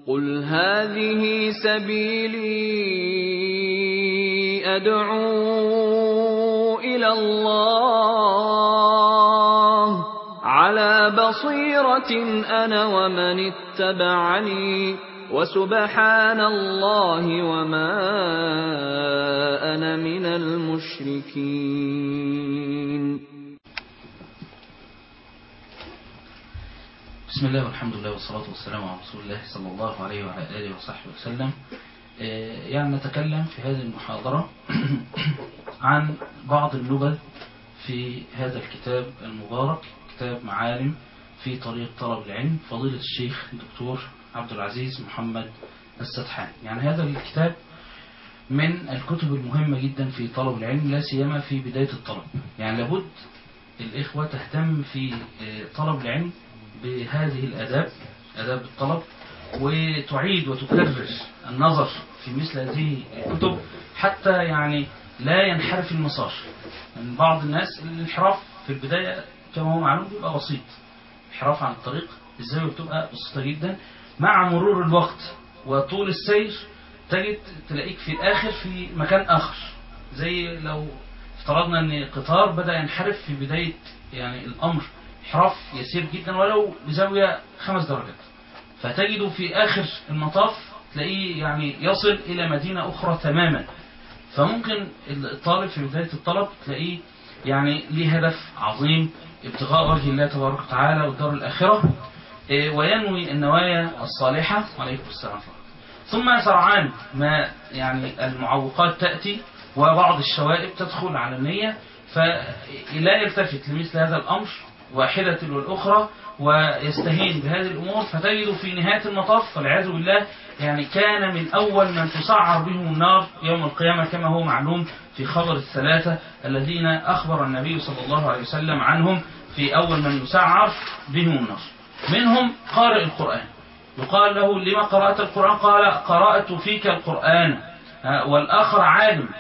قُلْ هَٰذِهِ سَبِيلِي أَدْعُو إِلَى اللَّهِ ۚ عَلَىٰ بَصِيرَةٍ أَنَا وَمَنِ اتَّبَعَنِي ۖ وَسُبْحَانَ اللَّهِ وَمَا أَنَا مِنَ الْمُشْرِكِينَ بسم الله والحمد لله والصلاة والسلام على رسول الله صلى الله عليه وعلى آله وصحبه وسلم يعني نتكلم في هذه المحاضرة عن بعض اللغة في هذا الكتاب المبارك كتاب معالم في طريق طلب العلم فضيلة الشيخ الدكتور عبد العزيز محمد السدحان يعني هذا الكتاب من الكتب المهمة جدا في طلب العلم لا سيما في بداية الطلب يعني لابد الإخوة تهتم في طلب العلم بهذه الأداب أداب الطلب وتعيد وتكرر النظر في مثل هذه الكتب حتى يعني لا ينحرف المسار يعني بعض الناس الانحراف في البداية كما هو معلوم بيبقى بسيط انحراف عن الطريق الزاوية بتبقى بسيطة جدا مع مرور الوقت وطول السير تجد تلاقيك في الآخر في مكان آخر زي لو افترضنا ان قطار بدأ ينحرف في بداية يعني الأمر انحراف يسير جدا ولو بزاوية خمس درجات فتجده في آخر المطاف تلاقيه يعني يصل إلى مدينة أخرى تماما فممكن الطالب في بداية الطلب تلاقيه يعني ليه هدف عظيم ابتغاء وجه الله تبارك وتعالى والدار الآخرة وينوي النوايا الصالحة وعليكم السلام ثم سرعان ما يعني المعوقات تأتي وبعض الشوائب تدخل على النية فلا يلتفت لمثل هذا الأمر واحدة والأخرى ويستهين بهذه الأمور فتجد في نهاية المطاف والعياذ بالله يعني كان من أول من تسعر بهم النار يوم القيامة كما هو معلوم في خبر الثلاثة الذين أخبر النبي صلى الله عليه وسلم عنهم في أول من يسعر بهم النار منهم قارئ القرآن يقال له لما قرأت القرآن قال قرأت فيك القرآن والآخر عالم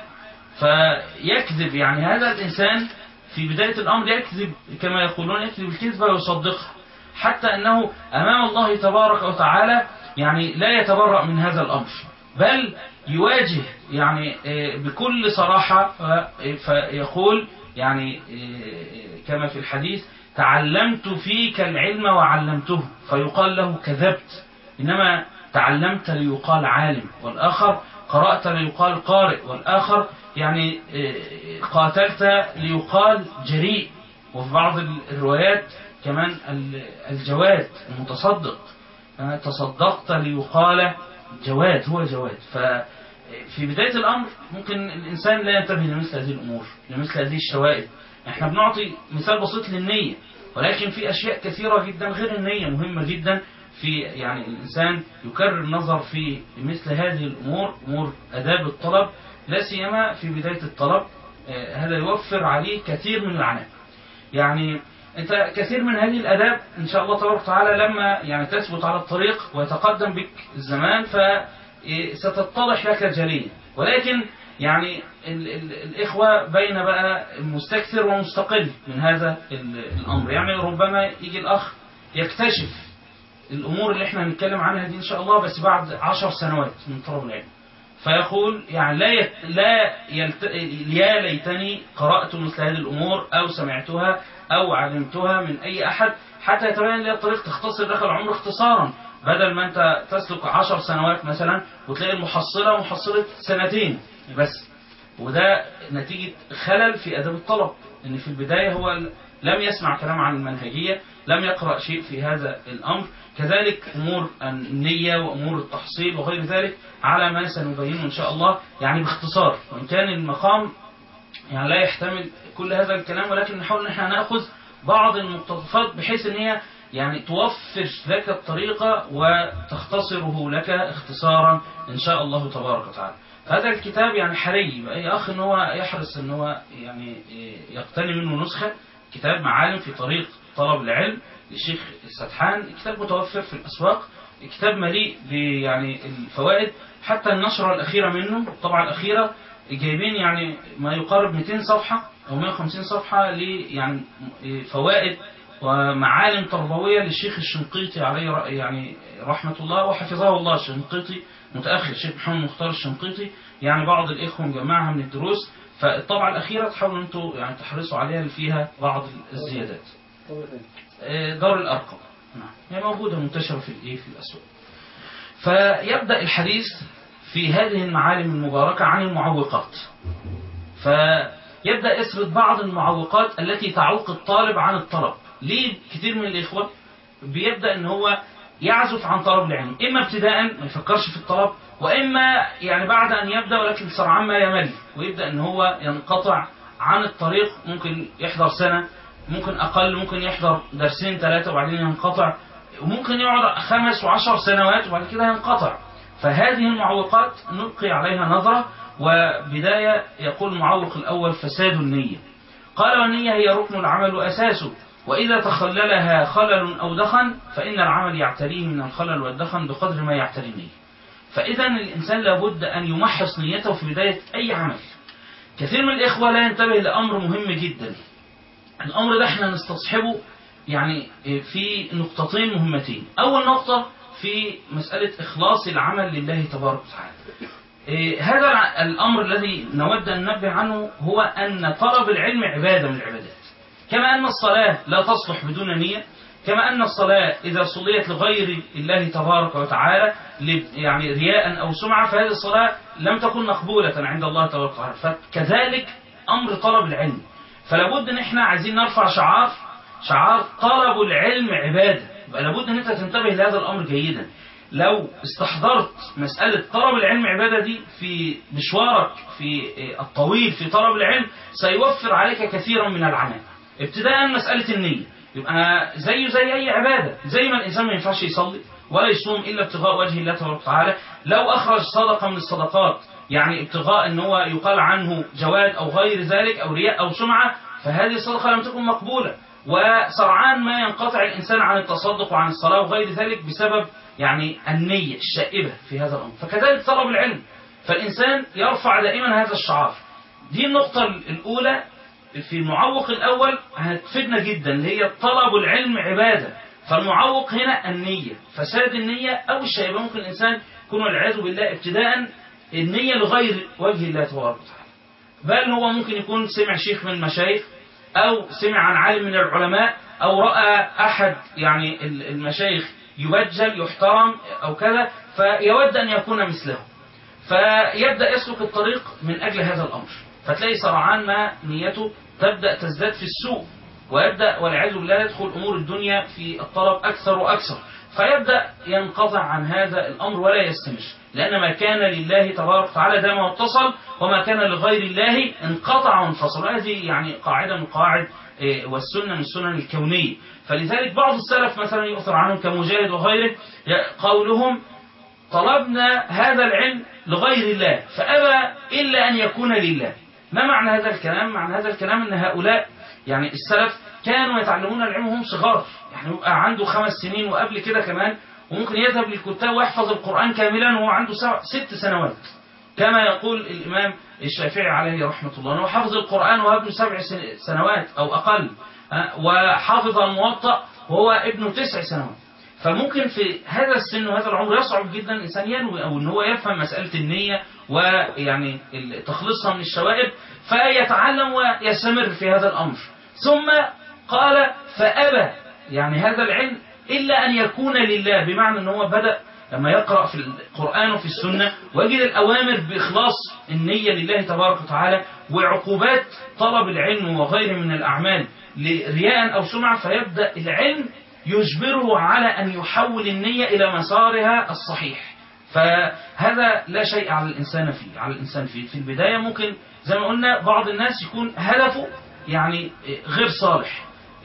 فيكذب يعني هذا الإنسان في بداية الأمر يكذب كما يقولون يكذب الكذبة ويصدقها حتى أنه أمام الله تبارك وتعالى يعني لا يتبرأ من هذا الأمر بل يواجه يعني بكل صراحة فيقول يعني كما في الحديث تعلمت فيك العلم وعلمته فيقال له كذبت إنما تعلمت ليقال عالم والآخر قرأت ليقال قارئ والآخر يعني قاتلت ليقال جريء وفي بعض الروايات كمان الجواد المتصدق تصدقت ليقال جواد هو جواد ففي بداية الأمر ممكن الإنسان لا ينتبه لمثل هذه الأمور لمثل هذه الشوائب احنا بنعطي مثال بسيط للنية ولكن في أشياء كثيرة جدا غير النية مهمة جدا في يعني الإنسان يكرر النظر في مثل هذه الأمور أمور أداب الطلب لا سيما في بداية الطلب هذا يوفر عليه كثير من العناء يعني أنت كثير من هذه الأداب إن شاء الله تبارك وتعالى لما يعني تثبت على الطريق ويتقدم بك الزمان فستتضح لك جليا ولكن يعني ال ال الإخوة بين بقى المستكثر والمستقل من هذا الأمر يعني ربما يجي الأخ يكتشف الأمور اللي احنا هنتكلم عنها دي إن شاء الله بس بعد عشر سنوات من طلب العلم فيقول يعني لا يت... لا يلت... يا ليتني قرأت مثل هذه الأمور أو سمعتها أو علمتها من أي أحد حتى يتبين لي الطريق تختصر داخل العمر اختصارا بدل ما أنت تسلك عشر سنوات مثلا وتلاقي المحصلة محصلة سنتين بس وده نتيجة خلل في أدب الطلب إن في البداية هو لم يسمع كلام عن المنهجية لم يقرأ شيء في هذا الأمر كذلك أمور النية وأمور التحصيل وغير ذلك على ما سنبينه إن شاء الله يعني باختصار وإن كان المقام يعني لا يحتمل كل هذا الكلام ولكن نحاول ان احنا ناخذ بعض المقتطفات بحيث ان هي يعني توفر لك الطريقة وتختصره لك اختصارا ان شاء الله تبارك وتعالى هذا الكتاب يعني حري بأي أخ ان هو يحرص ان هو يعني يقتني منه نسخة كتاب معالم في طريق طلب العلم للشيخ السدحان كتاب متوفر في الأسواق كتاب مليء بيعني الفوائد حتى النشرة الأخيرة منه طبعا الأخيرة جايبين يعني ما يقارب 200 صفحة أو 150 صفحة ل يعني فوائد ومعالم تربوية للشيخ الشنقيطي عليه رأي يعني رحمة الله وحفظه الله الشنقيطي متأخر الشيخ محمد مختار الشنقيطي يعني بعض الإخوة مجمعها من الدروس فالطبعة الأخيرة تحاولوا أنتوا يعني تحرصوا عليها اللي فيها بعض الزيادات آه، دار الأرقم نعم هي موجودة منتشرة في الإيه في الأسواق فيبدأ الحديث في هذه المعالم المباركة عن المعوقات فيبدأ يسرد بعض المعوقات التي تعوق الطالب عن الطلب ليه كتير من الإخوة بيبدأ ان هو يعزف عن طلب العلم إما ابتداء ما يفكرش في الطلب وإما يعني بعد أن يبدأ ولكن سرعان ما يمل ويبدأ ان هو ينقطع عن الطريق ممكن يحضر سنة ممكن أقل ممكن يحضر درسين ثلاثة وبعدين ينقطع وممكن يقعد خمس وعشر سنوات وبعد كده ينقطع فهذه المعوقات نلقي عليها نظرة وبداية يقول المعوق الأول فساد النية قال والنية هي ركن العمل وأساسه وإذا تخللها خلل أو دخن فإن العمل يعتريه من الخلل والدخن بقدر ما يعتري النية فإذا الإنسان لابد أن يمحص نيته في بداية أي عمل كثير من الإخوة لا ينتبه لأمر مهم جدا الأمر ده احنا نستصحبه يعني في نقطتين مهمتين أول نقطة في مسألة إخلاص العمل لله تبارك وتعالى إيه، هذا الع- الأمر الذي نود أن ننبه عنه هو أن طلب العلم عبادة من العبادات كما أن الصلاة لا تصلح بدون نية كما أن الصلاة إذا صليت لغير الله تبارك وتعالى ل- يعني رياء أو سمعة فهذه الصلاة لم تكن مقبولة عند الله تبارك وتعالى فكذلك أمر طلب العلم فلا بد ان احنا عايزين نرفع شعار شعار طلب العلم عباده يبقى لابد ان انت تنتبه لهذا الامر جيدا لو استحضرت مسألة طلب العلم عبادة دي في مشوارك في الطويل في طلب العلم سيوفر عليك كثيرا من العناء ابتداء مسألة النية يبقى زيه زي أي عبادة زي ما الإنسان ما ينفعش يصلي ولا يصوم إلا ابتغاء وجه الله تبارك وتعالى لو أخرج صدقة من الصدقات يعني ابتغاء ان هو يقال عنه جواد او غير ذلك او رياء او سمعه فهذه الصدقه لم تكن مقبوله وسرعان ما ينقطع الانسان عن التصدق وعن الصلاه وغير ذلك بسبب يعني النيه الشائبه في هذا الامر فكذلك طلب العلم فالانسان يرفع دائما هذا الشعار دي النقطه الاولى في المعوق الاول هتفيدنا جدا اللي هي طلب العلم عباده فالمعوق هنا النيه فساد النيه او الشيبه ممكن الانسان يكون والعياذ بالله ابتداء النية لغير وجه الله تبارك وتعالى بل هو ممكن يكون سمع شيخ من المشايخ أو سمع عن عالم من العلماء أو رأى أحد يعني المشايخ يبجل يحترم أو كذا فيود أن يكون مثله فيبدأ يسلك الطريق من أجل هذا الأمر فتلاقي سرعان ما نيته تبدأ تزداد في السوء ويبدأ والعياذ بالله يدخل أمور الدنيا في الطلب أكثر وأكثر فيبدأ ينقطع عن هذا الأمر ولا يستمر لأن ما كان لله تبارك وتعالى دام واتصل وما كان لغير الله انقطع وانفصل هذه يعني قاعدة من قواعد إيه، والسنة من السنن الكونية فلذلك بعض السلف مثلا يؤثر عنهم كمجاهد وغيره قولهم طلبنا هذا العلم لغير الله فأبى إلا أن يكون لله ما معنى هذا الكلام؟ معنى هذا الكلام أن هؤلاء يعني السلف كانوا يتعلمون العلم وهم صغار يعني يبقى عنده خمس سنين وقبل كده كمان وممكن يذهب للكتاب ويحفظ القرآن كاملا وهو عنده سبع ست سنوات كما يقول الإمام الشافعي عليه رحمة الله أنه حفظ القرآن وهو ابن سبع سن- سنوات أو أقل ها، وحافظ الموطأ وهو ابن تسع سنوات فممكن في هذا السن وهذا العمر يصعب جدا الإنسان ينوي أو أن هو يفهم مسألة النية ويعني ال- تخلصها من الشوائب فيتعلم ويستمر في هذا الأمر ثم قال فأبى يعني هذا العلم إلا أن يكون لله بمعنى أن هو بدأ لما يقرأ في القرآن وفي السنة ويجد الأوامر بإخلاص النية لله تبارك وتعالى وعقوبات طلب العلم وغيره من الأعمال لرياء أو سمعة فيبدأ العلم يجبره على أن يحول النية إلى مسارها الصحيح فهذا لا شيء على الإنسان فيه على الإنسان فيه في البداية ممكن زي ما قلنا بعض الناس يكون هدفه يعني غير صالح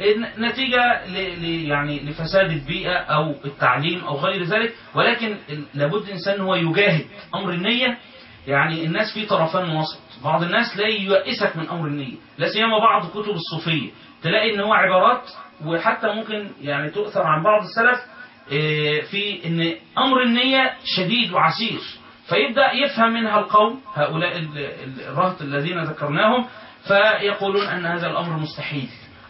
نتيجة ل- ل- يعني لفساد البيئة أو التعليم أو غير ذلك ولكن لابد الإنسان هو يجاهد أمر النية يعني الناس في طرفان وسط بعض الناس لا ييأسك من أمر النية لا سيما بعض كتب الصوفية تلاقي إن هو عبارات وحتى ممكن يعني تؤثر عن بعض السلف إيه، في إن أمر النية شديد وعسير فيبدأ يفهم منها القوم هؤلاء ال- ال- الرهط الذين ذكرناهم فيقولون أن هذا الأمر مستحيل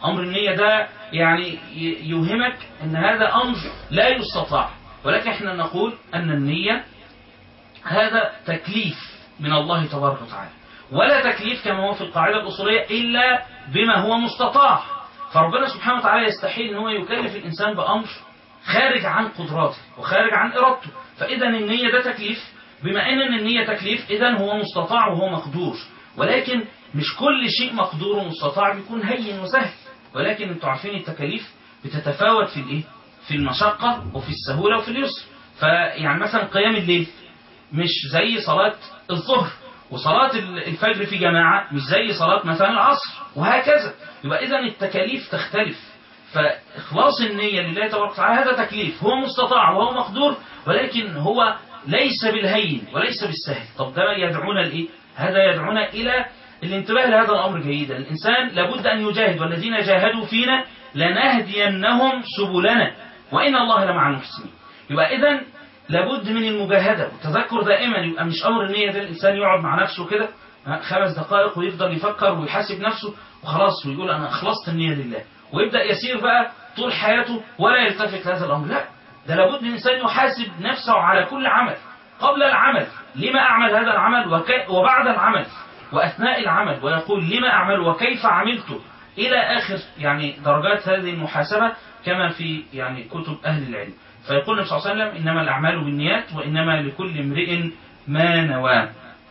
أمر النية ده يعني ي- يوهمك أن هذا أمر لا يستطاع ولكن احنا نقول أن النية هذا تكليف من الله تبارك وتعالى ولا تكليف كما هو في القاعدة الأصولية إلا بما هو مستطاع فربنا سبحانه وتعالى يستحيل أن هو يكلف الإنسان بأمر خارج عن قدراته وخارج عن إرادته فإذا النية ده تكليف بما أن النية تكليف إذا هو مستطاع وهو مقدور ولكن مش كل شيء مقدور ومستطاع بيكون هين وسهل ولكن انتوا عارفين التكاليف بتتفاوت في الايه في المشقة وفي السهولة وفي اليسر فيعني مثلا قيام الليل مش زي صلاة الظهر وصلاة الفجر في جماعة مش زي صلاة مثلا العصر وهكذا يبقى إذا التكاليف تختلف فإخلاص النية لله تبارك وتعالى هذا تكليف هو مستطاع وهو مقدور ولكن هو ليس بالهين وليس بالسهل طب ده يدعونا لإيه؟ هذا يدعونا إلى الانتباه لهذا الأمر جيدا الإنسان لابد أن يجاهد والذين جاهدوا فينا لنهدينهم سبلنا وإن الله لمع المحسنين يبقى إذا لابد من المجاهدة والتذكر دائما يبقى مش أمر النية ده الإنسان يقعد مع نفسه كده خمس دقائق ويفضل يفكر ويحاسب نفسه وخلاص ويقول أنا أخلصت النية لله ويبدأ يسير بقى طول حياته ولا يلتفت لهذا الأمر لا ده لابد من الإنسان يحاسب نفسه على كل عمل قبل العمل لما أعمل هذا العمل وكي وبعد العمل وأثناء العمل ويقول لما أعمل وكيف عملته إلى آخر يعني درجات هذه المحاسبة كما في يعني كتب أهل العلم فيقول النبي صلى الله عليه وسلم إنما الأعمال بالنيات وإنما لكل امرئ ما نوى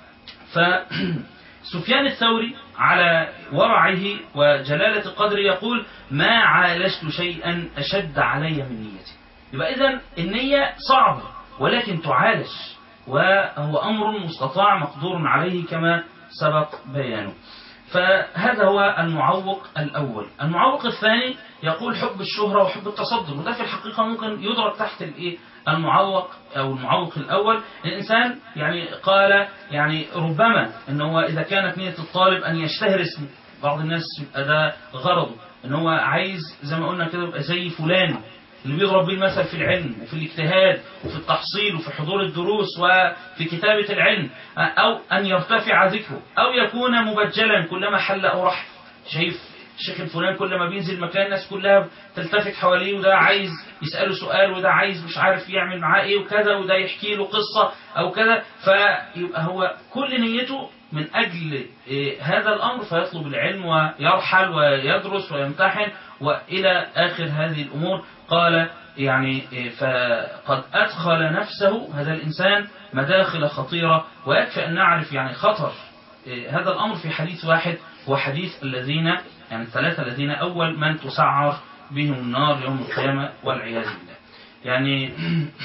فسفيان الثوري على ورعه وجلالة قدره يقول ما عالجت شيئا أشد علي من نيتي يبقى إذا النية صعبة ولكن تعالج وهو أمر مستطاع مقدور عليه كما سبق بيانه فهذا هو المعوق الأول المعوق الثاني يقول حب الشهرة وحب التصدر وده في الحقيقة ممكن يدرك تحت الإيه المعوق أو المعوق الأول الإنسان يعني قال يعني ربما إن هو إذا كانت نية الطالب أن يشتهر اسمه بعض الناس يبقى ده غرضه إن هو عايز زي ما قلنا كده يبقى زي فلان اللي بيضرب بيه المثل في العلم وفي الاجتهاد وفي التحصيل وفي حضور الدروس وفي كتابة العلم أو أن يرتفع ذكره أو يكون مبجلا كلما حل أو رحل شايف الشيخ الفلان كل ما بينزل مكان الناس كلها تلتفت حواليه وده عايز يسأله سؤال وده عايز مش عارف يعمل معاه ايه وكذا وده يحكي له قصة او كذا فيبقى هو كل نيته من أجل إيه هذا الأمر فيطلب العلم ويرحل ويدرس ويمتحن وإلى آخر هذه الأمور قال يعني إيه فقد أدخل نفسه هذا الإنسان مداخل خطيرة ويكفي أن نعرف يعني خطر إيه هذا الأمر في حديث واحد هو حديث الذين يعني الثلاثة الذين أول من تسعر بهم النار يوم القيامة والعياذ بالله يعني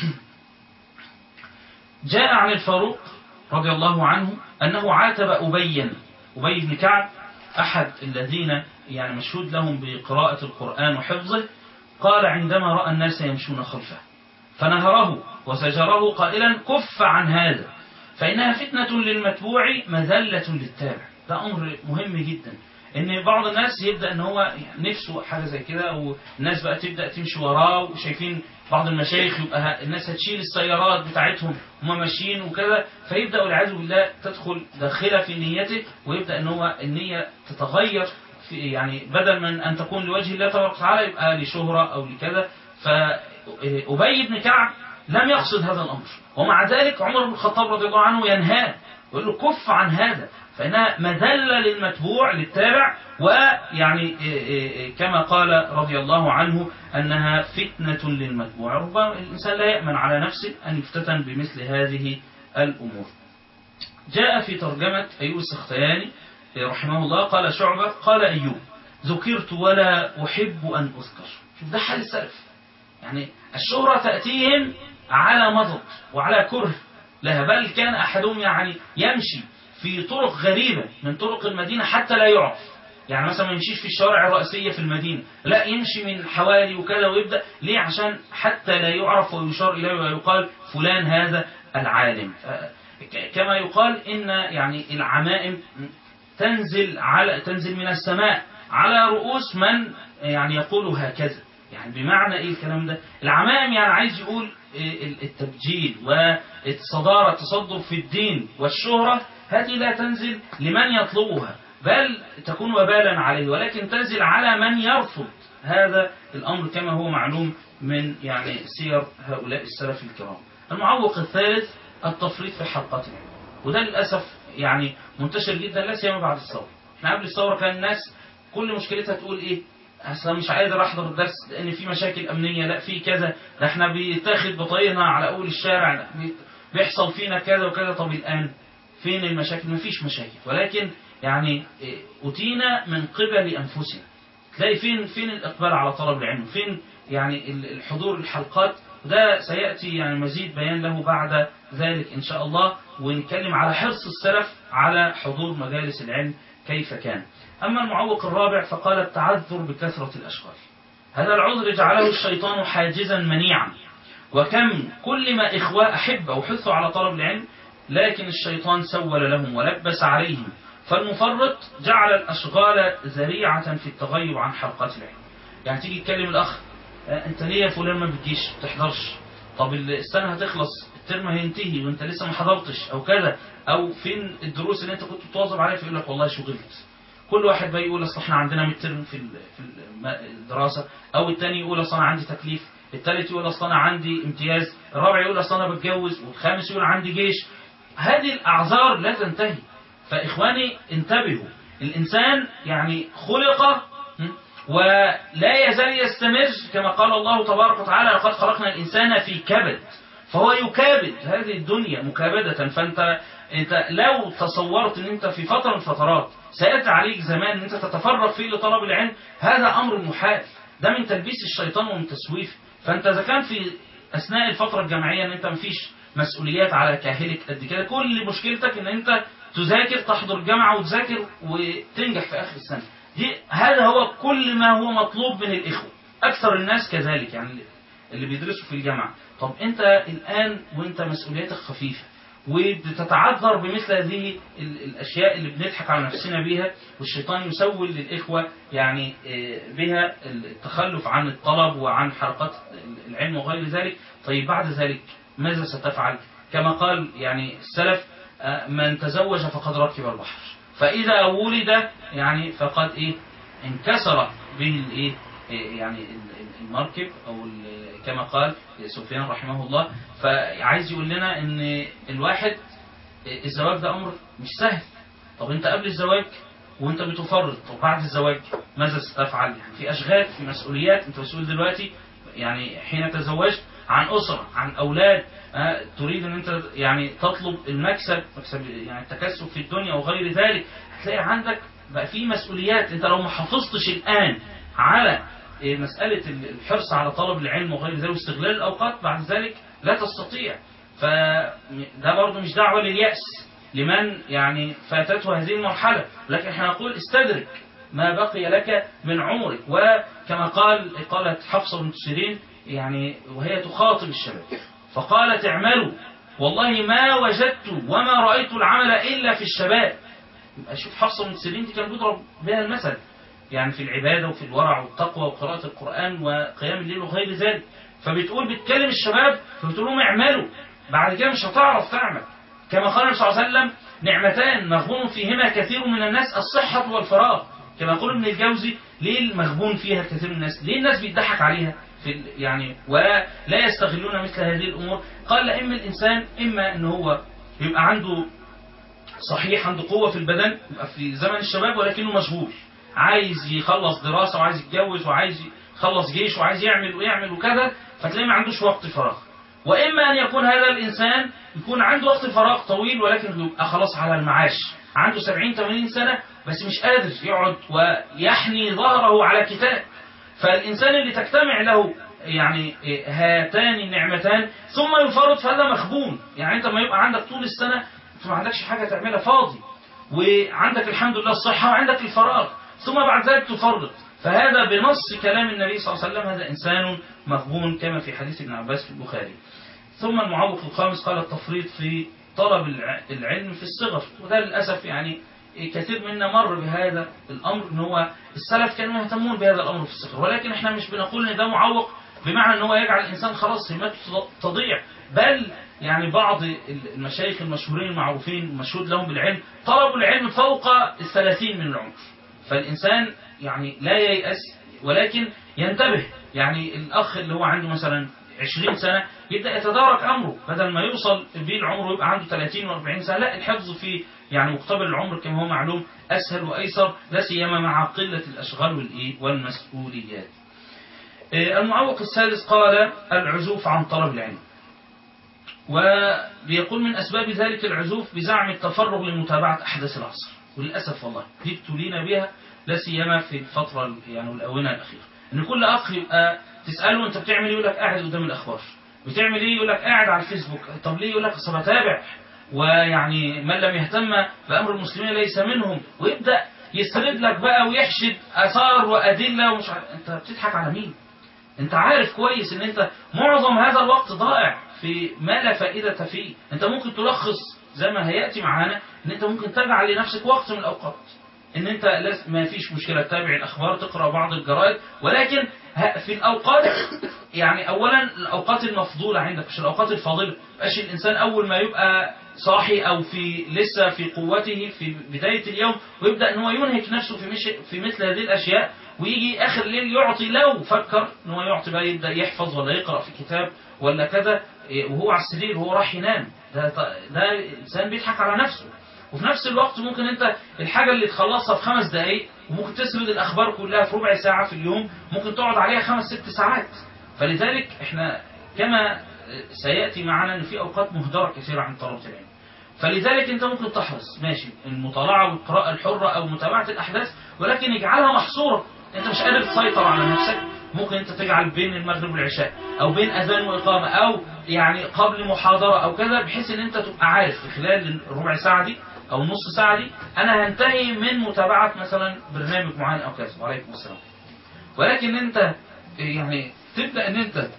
جاء عن الفاروق رضي الله عنه أنه عاتب أبيا أبي بن كعب أحد الذين يعني مشهود لهم بقراءة القرآن وحفظه قال عندما رأى الناس يمشون خلفه فنهره وزجره قائلا كف عن هذا فإنها فتنة للمتبوع مذلة للتابع ده أمر مهم جدا ان بعض الناس يبدا ان هو نفسه حاجه زي كده والناس بقى تبدا تمشي وراه وشايفين بعض المشايخ يبقى الناس هتشيل السيارات بتاعتهم هم ماشيين وكذا فيبدا والعياذ بالله تدخل داخله في نيته ويبدا ان هو النيه تتغير في يعني بدل من ان تكون لوجه الله تبارك وتعالى يبقى لشهره او لكذا فابي بن كعب لم يقصد هذا الامر ومع ذلك عمر بن الخطاب رضي الله عنه ينهاه يقول له كف عن هذا فإنها مذلة للمتبوع للتابع ويعني كما قال رضي الله عنه أنها فتنة للمتبوع ربما الإنسان لا يأمن على نفسه أن يفتتن بمثل هذه الأمور جاء في ترجمة أيوب السختياني رحمه الله قال شعبة قال أيوب ذكرت ولا أحب أن أذكر شوف ده حال السلف يعني الشهرة تأتيهم على مضض وعلى كره لها بل كان أحدهم يعني يمشي في طرق غريبة من طرق المدينة حتى لا يعرف يعني مثلا ما يمشيش في الشوارع الرئيسية في المدينة لا يمشي من حوالي وكذا ويبدأ ليه عشان حتى لا يعرف ويشار إليه ويقال فلان هذا العالم كما يقال إن يعني العمائم تنزل على تنزل من السماء على رؤوس من يعني يقول هكذا يعني بمعنى ايه الكلام ده العمائم يعني عايز يقول التبجيل والصدارة التصدر في الدين والشهرة هذه لا تنزل لمن يطلبها بل تكون وبالا عليه ولكن تنزل على من يرفض هذا الأمر كما هو معلوم من يعني سير هؤلاء السلف الكرام المعوق الثالث التفريط في حلقته وده للأسف يعني منتشر جدا لا سيما بعد الثورة احنا قبل الثورة كان الناس كل مشكلتها تقول ايه اصلا مش قادر احضر الدرس لان في مشاكل امنيه لا في كذا ده احنا بيتاخد بطايقنا على اول الشارع لا بي- بيحصل فينا كذا وكذا طب الان فين المشاكل مفيش مشاكل ولكن يعني إيه، اتينا من قبل انفسنا تلاقي فين فين الاقبال على طلب العلم فين يعني ال- الحضور الحلقات وده سياتي يعني مزيد بيان له بعد ذلك ان شاء الله ونتكلم على حرص السلف على حضور مجالس العلم كيف كان اما المعوق الرابع فقال التعذر بكثره الاشغال هذا العذر جعله الشيطان حاجزا منيعا وكم كل ما إخوة أحب أو حثوا على طلب العلم لكن الشيطان سول لهم ولبس عليهم فالمفرط جعل الأشغال ذريعة في التغيب عن حلقات العلم يعني تيجي تكلم الأخ آه، أنت ليه يا فلان ما بتجيش ما بتحضرش طب السنة هتخلص الترم هينتهي وانت لسه ما حضرتش او كذا او فين الدروس اللي انت كنت بتواظب عليها فيقول لك والله شغلت كل واحد بقى يقول اصل احنا عندنا ميد ترم في ال- في الم- الدراسه او الثاني يقول اصل انا عندي تكليف الثالث يقول اصل انا عندي امتياز الرابع يقول اصل انا بتجوز والخامس يقول عندي جيش هذه الاعذار لا تنتهي فاخواني انتبهوا الانسان يعني خلق م? ولا يزال يستمر كما قال الله تبارك وتعالى لقد خلقنا الانسان في كبد فهو يكابد هذه الدنيا مكابدة فانت انت لو تصورت ان انت في فترة من الفترات سيأتي عليك زمان ان انت تتفرغ فيه لطلب العلم هذا امر محال ده من تلبيس الشيطان ومن تسويف فانت اذا كان في اثناء الفترة الجامعية ان انت مفيش مسؤوليات على كاهلك قد كده كل مشكلتك ان انت تذاكر تحضر الجامعة وتذاكر وتنجح في اخر السنة دي هذا هو كل ما هو مطلوب من الاخوة اكثر الناس كذلك يعني اللي بيدرسوا في الجامعة طب انت الان وانت مسؤولياتك خفيفة وبتتعذر بمثل هذه ال- الاشياء اللي بنضحك على نفسنا بيها والشيطان يسول للاخوه يعني آه، بها التخلف عن الطلب وعن حلقات العلم وغير ذلك طيب بعد ذلك ماذا ستفعل كما قال يعني السلف آه، من تزوج فقد ركب البحر فاذا ولد يعني فقد ايه انكسر به الايه إيه يعني ال- ال- المركب او ال- كما قال سفيان رحمه الله فعايز يقول لنا ان الواحد الزواج ده امر مش سهل طب انت قبل الزواج وانت بتفرط طب بعد الزواج ماذا ستفعل يعني في اشغال في مسؤوليات انت مسؤول دلوقتي يعني حين تزوجت عن اسره عن اولاد آه، تريد ان انت يعني تطلب المكسب مكسب يعني التكسب في الدنيا وغير ذلك هتلاقي عندك بقى في مسؤوليات انت لو ما حافظتش الان على إيه، مسألة الحرص على طلب العلم وغير ذلك واستغلال الأوقات بعد ذلك لا تستطيع فده برضه مش دعوة لليأس لمن يعني فاتته هذه المرحلة لكن احنا نقول استدرك ما بقي لك من عمرك وكما قال قالت حفصة بنت سيرين يعني وهي تخاطب الشباب فقالت اعملوا والله ما وجدت وما رأيت العمل إلا في الشباب يبقى شوف حفصة بنت سيرين دي كان بيضرب بها المثل يعني في العبادة وفي الورع والتقوى وقراءة القرآن وقيام الليل وغير ذلك فبتقول بتكلم الشباب فبتقول لهم اعملوا بعد كده مش هتعرف تعمل كما قال النبي صلى الله عليه وسلم نعمتان مغبون فيهما كثير من الناس الصحة والفراغ كما يقول ابن الجوزي ليه المغبون فيها كثير من الناس ليه الناس بيضحك عليها في ال- يعني ولا لا يستغلون مثل هذه الأمور قال لا إما الإنسان إما أن هو يبقى عنده صحيح عنده قوة في البدن يبقى في زمن الشباب ولكنه مشغول عايز يخلص دراسة وعايز يتجوز وعايز يخلص جيش وعايز يعمل ويعمل وكذا فتلاقيه ما عندوش وقت فراغ وإما أن يكون هذا الإنسان يكون عنده وقت فراغ طويل ولكن يبقى خلاص على المعاش عنده 70 80 سنة بس مش قادر يقعد ويحني ظهره على كتاب فالإنسان اللي تجتمع له يعني هاتان النعمتان ثم يفرط فهذا مخبون يعني انت ما يبقى عندك طول السنة انت ما عندكش حاجة تعملها فاضي وعندك الحمد لله الصحة وعندك الفراغ ثم بعد ذلك تفرط فهذا بنص كلام النبي صلى الله عليه وسلم هذا إنسان مغبون كما في حديث ابن عباس في البخاري ثم المعوق الخامس قال التفريط في طلب الع- العلم في الصغر وده للأسف يعني كثير منا مر بهذا الأمر ان هو السلف كانوا يهتمون بهذا الأمر في الصغر ولكن احنا مش بنقول ان ده معوق بمعنى ان هو يجعل الإنسان خلاص همته تضيع بل يعني بعض المشايخ المشهورين المعروفين المشهود لهم بالعلم طلبوا العلم فوق الثلاثين من العمر فالإنسان يعني لا ييأس ولكن ينتبه يعني الأخ اللي هو عنده مثلا 20 سنة يبدأ يتدارك أمره بدل ما يوصل بيه العمر ويبقى عنده 30 و40 سنة لا الحفظ في يعني مقتبل العمر كما هو معلوم أسهل وأيسر لا سيما مع قلة الأشغال والإيه والمسؤوليات آه، المعوق الثالث قال العزوف عن طلب العلم وبيقول من أسباب ذلك العزوف بزعم التفرغ لمتابعة أحداث العصر وللأسف والله دي ابتلينا بها لا سيما في الفترة يعني الآونة الأخيرة إن كل أخ يبقى تسأله أنت بتعمل إيه يقول لك قاعد قدام الأخبار بتعمل إيه يقول لك قاعد على الفيسبوك طب ليه يقول لك أصل بتابع ويعني من لم يهتم بأمر المسلمين ليس منهم ويبدأ يسترد لك بقى ويحشد آثار وأدلة ومش عارف أنت بتضحك على مين؟ انت عارف كويس ان انت معظم هذا الوقت ضائع في ما لا فائدة فيه انت ممكن تلخص زي ما هيأتي معانا ان انت ممكن تجعل لنفسك وقت من الاوقات ان انت لاز- ما فيش مشكلة تتابع الاخبار تقرأ بعض الجرائد ولكن ه- في الاوقات يعني اولا الاوقات المفضولة عندك مش الاوقات الفاضلة مبقاش الانسان اول ما يبقى صاحي او في لسه في قوته في بداية اليوم ويبدأ ان هو ينهك نفسه في مش في مثل هذه الاشياء ويجي اخر الليل يعطي لو فكر ان هو يعطي بقى يبدا يحفظ ولا يقرا في كتاب ولا كذا إيه، وهو على السرير وهو راح ينام ده ط- ده انسان بيضحك على نفسه وفي نفس الوقت ممكن انت الحاجه اللي تخلصها في خمس دقائق وممكن تسرد الاخبار كلها في ربع ساعه في اليوم ممكن تقعد عليها خمس ست ساعات فلذلك احنا كما سياتي معنا ان في اوقات مهدره كثيره عن طلبه العلم فلذلك انت ممكن تحرص ماشي المطالعه والقراءه الحره او متابعه الاحداث ولكن اجعلها محصوره انت مش قادر تسيطر على نفسك ممكن انت تجعل بين المغرب والعشاء او بين اذان واقامه او يعني قبل محاضره او كذا بحيث ان انت تبقى عارف في خلال الربع ساعه دي او النص ساعه دي انا هنتهي من متابعه مثلا برنامج معين او كذا وعليكم السلام ولكن انت يعني تبدا ان انت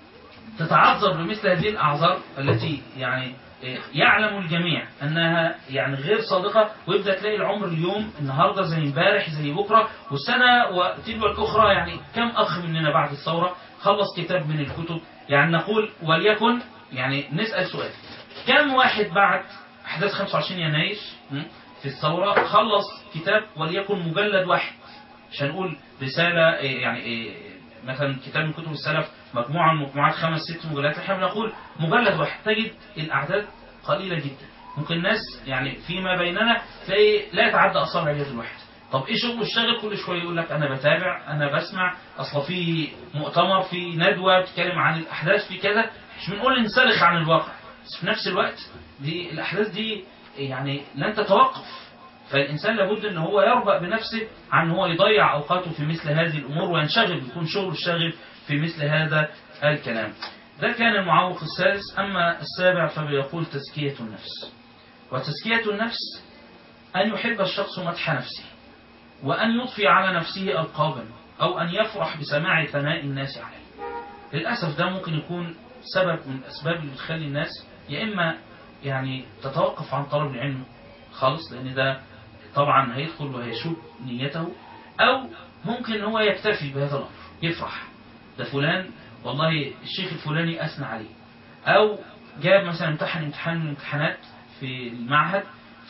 تتعذر بمثل هذه الأعذار التي يعني يعلم الجميع أنها يعني غير صادقة ويبدأ تلاقي العمر اليوم النهاردة زي امبارح زي بكرة والسنة وتلو الأخرى يعني كم أخ مننا بعد الثورة خلص كتاب من الكتب يعني نقول وليكن يعني نسأل سؤال كم واحد بعد أحداث 25 يناير م، في الثورة خلص كتاب وليكن مجلد واحد عشان نقول رسالة إيه، يعني إيه، مثلا كتاب من كتب السلف مجموعة من مجموعات خمس ست مجلدات احنا بنقول مجلد واحد تجد الأعداد قليلة جدا ممكن الناس يعني فيما بيننا تلاقي لا يتعدى أصابع اليد الواحد طب ايه شغله الشاغل كل شويه يقول لك انا بتابع انا بسمع اصل في مؤتمر في ندوه بتتكلم عن الاحداث في كذا مش بنقول ننسلخ عن الواقع بس في نفس الوقت دي الاحداث دي يعني لن تتوقف فالإنسان لابد أن هو يربأ بنفسه عن هو يضيع أوقاته في مثل هذه الأمور وينشغل يكون شغله الشاغل في مثل هذا الكلام ده كان المعوق السادس أما السابع فبيقول تزكية النفس وتزكية النفس أن يحب الشخص مدح نفسه وأن يضفي على نفسه ألقابا أو أن يفرح بسماع ثناء الناس عليه للأسف ده ممكن يكون سبب من الأسباب اللي بتخلي الناس يا إما يعني تتوقف عن طلب العلم خالص لأن ده طبعا هيدخل وهيشوب نيته أو ممكن هو يكتفي بهذا الأمر يفرح ده فلان والله الشيخ الفلاني أثنى عليه أو جاب مثلا امتحن امتحان من الامتحانات في المعهد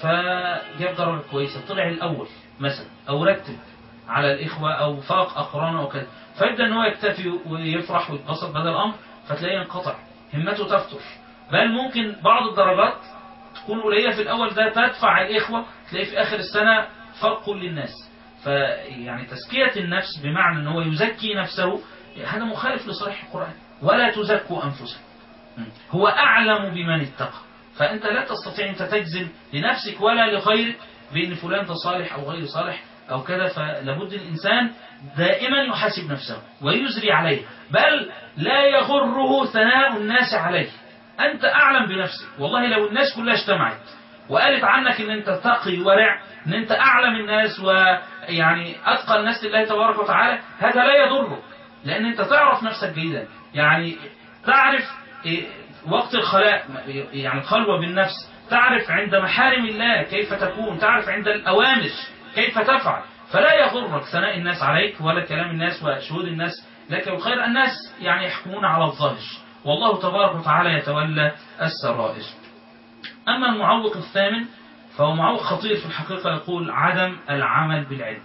فجاب درجة كويسة طلع الأول مثلا أو رتب على الإخوة أو فاق أقرانه أو كذا فيبدأ أن هو يكتفي ويفرح ويتبسط بهذا الأمر فتلاقيه ينقطع همته تفتر بل ممكن بعض الدرجات تكون قليلة في الأول ده تدفع الإخوة تلاقيه في آخر السنة فاق كل الناس فيعني تزكية النفس بمعنى أن هو يزكي نفسه هذا مخالف لصريح القرآن ولا تزكوا أنفسكم هو أعلم بمن اتقى فأنت لا تستطيع أنت تجزم لنفسك ولا لغيرك بأن فلان ده صالح أو غير صالح أو كذا فلابد الإنسان دائما يحاسب نفسه ويزري عليه بل لا يغره ثناء الناس عليه أنت أعلم بنفسك والله لو الناس كلها اجتمعت وقالت عنك ان انت تقي ورع ان انت اعلم الناس ويعني اتقى الناس لله تبارك وتعالى هذا لا يضرك لان انت تعرف نفسك جيدا يعني تعرف إيه وقت الخلاء يعني الخلوة بالنفس تعرف عند محارم الله كيف تكون تعرف عند الأوامر كيف تفعل فلا يغرك ثناء الناس عليك ولا كلام الناس وشهود الناس لك والخير الناس يعني يحكمون على الظاهر والله تبارك وتعالى يتولى السرائر أما المعوق الثامن فهو معوق خطير في الحقيقة يقول عدم العمل بالعلم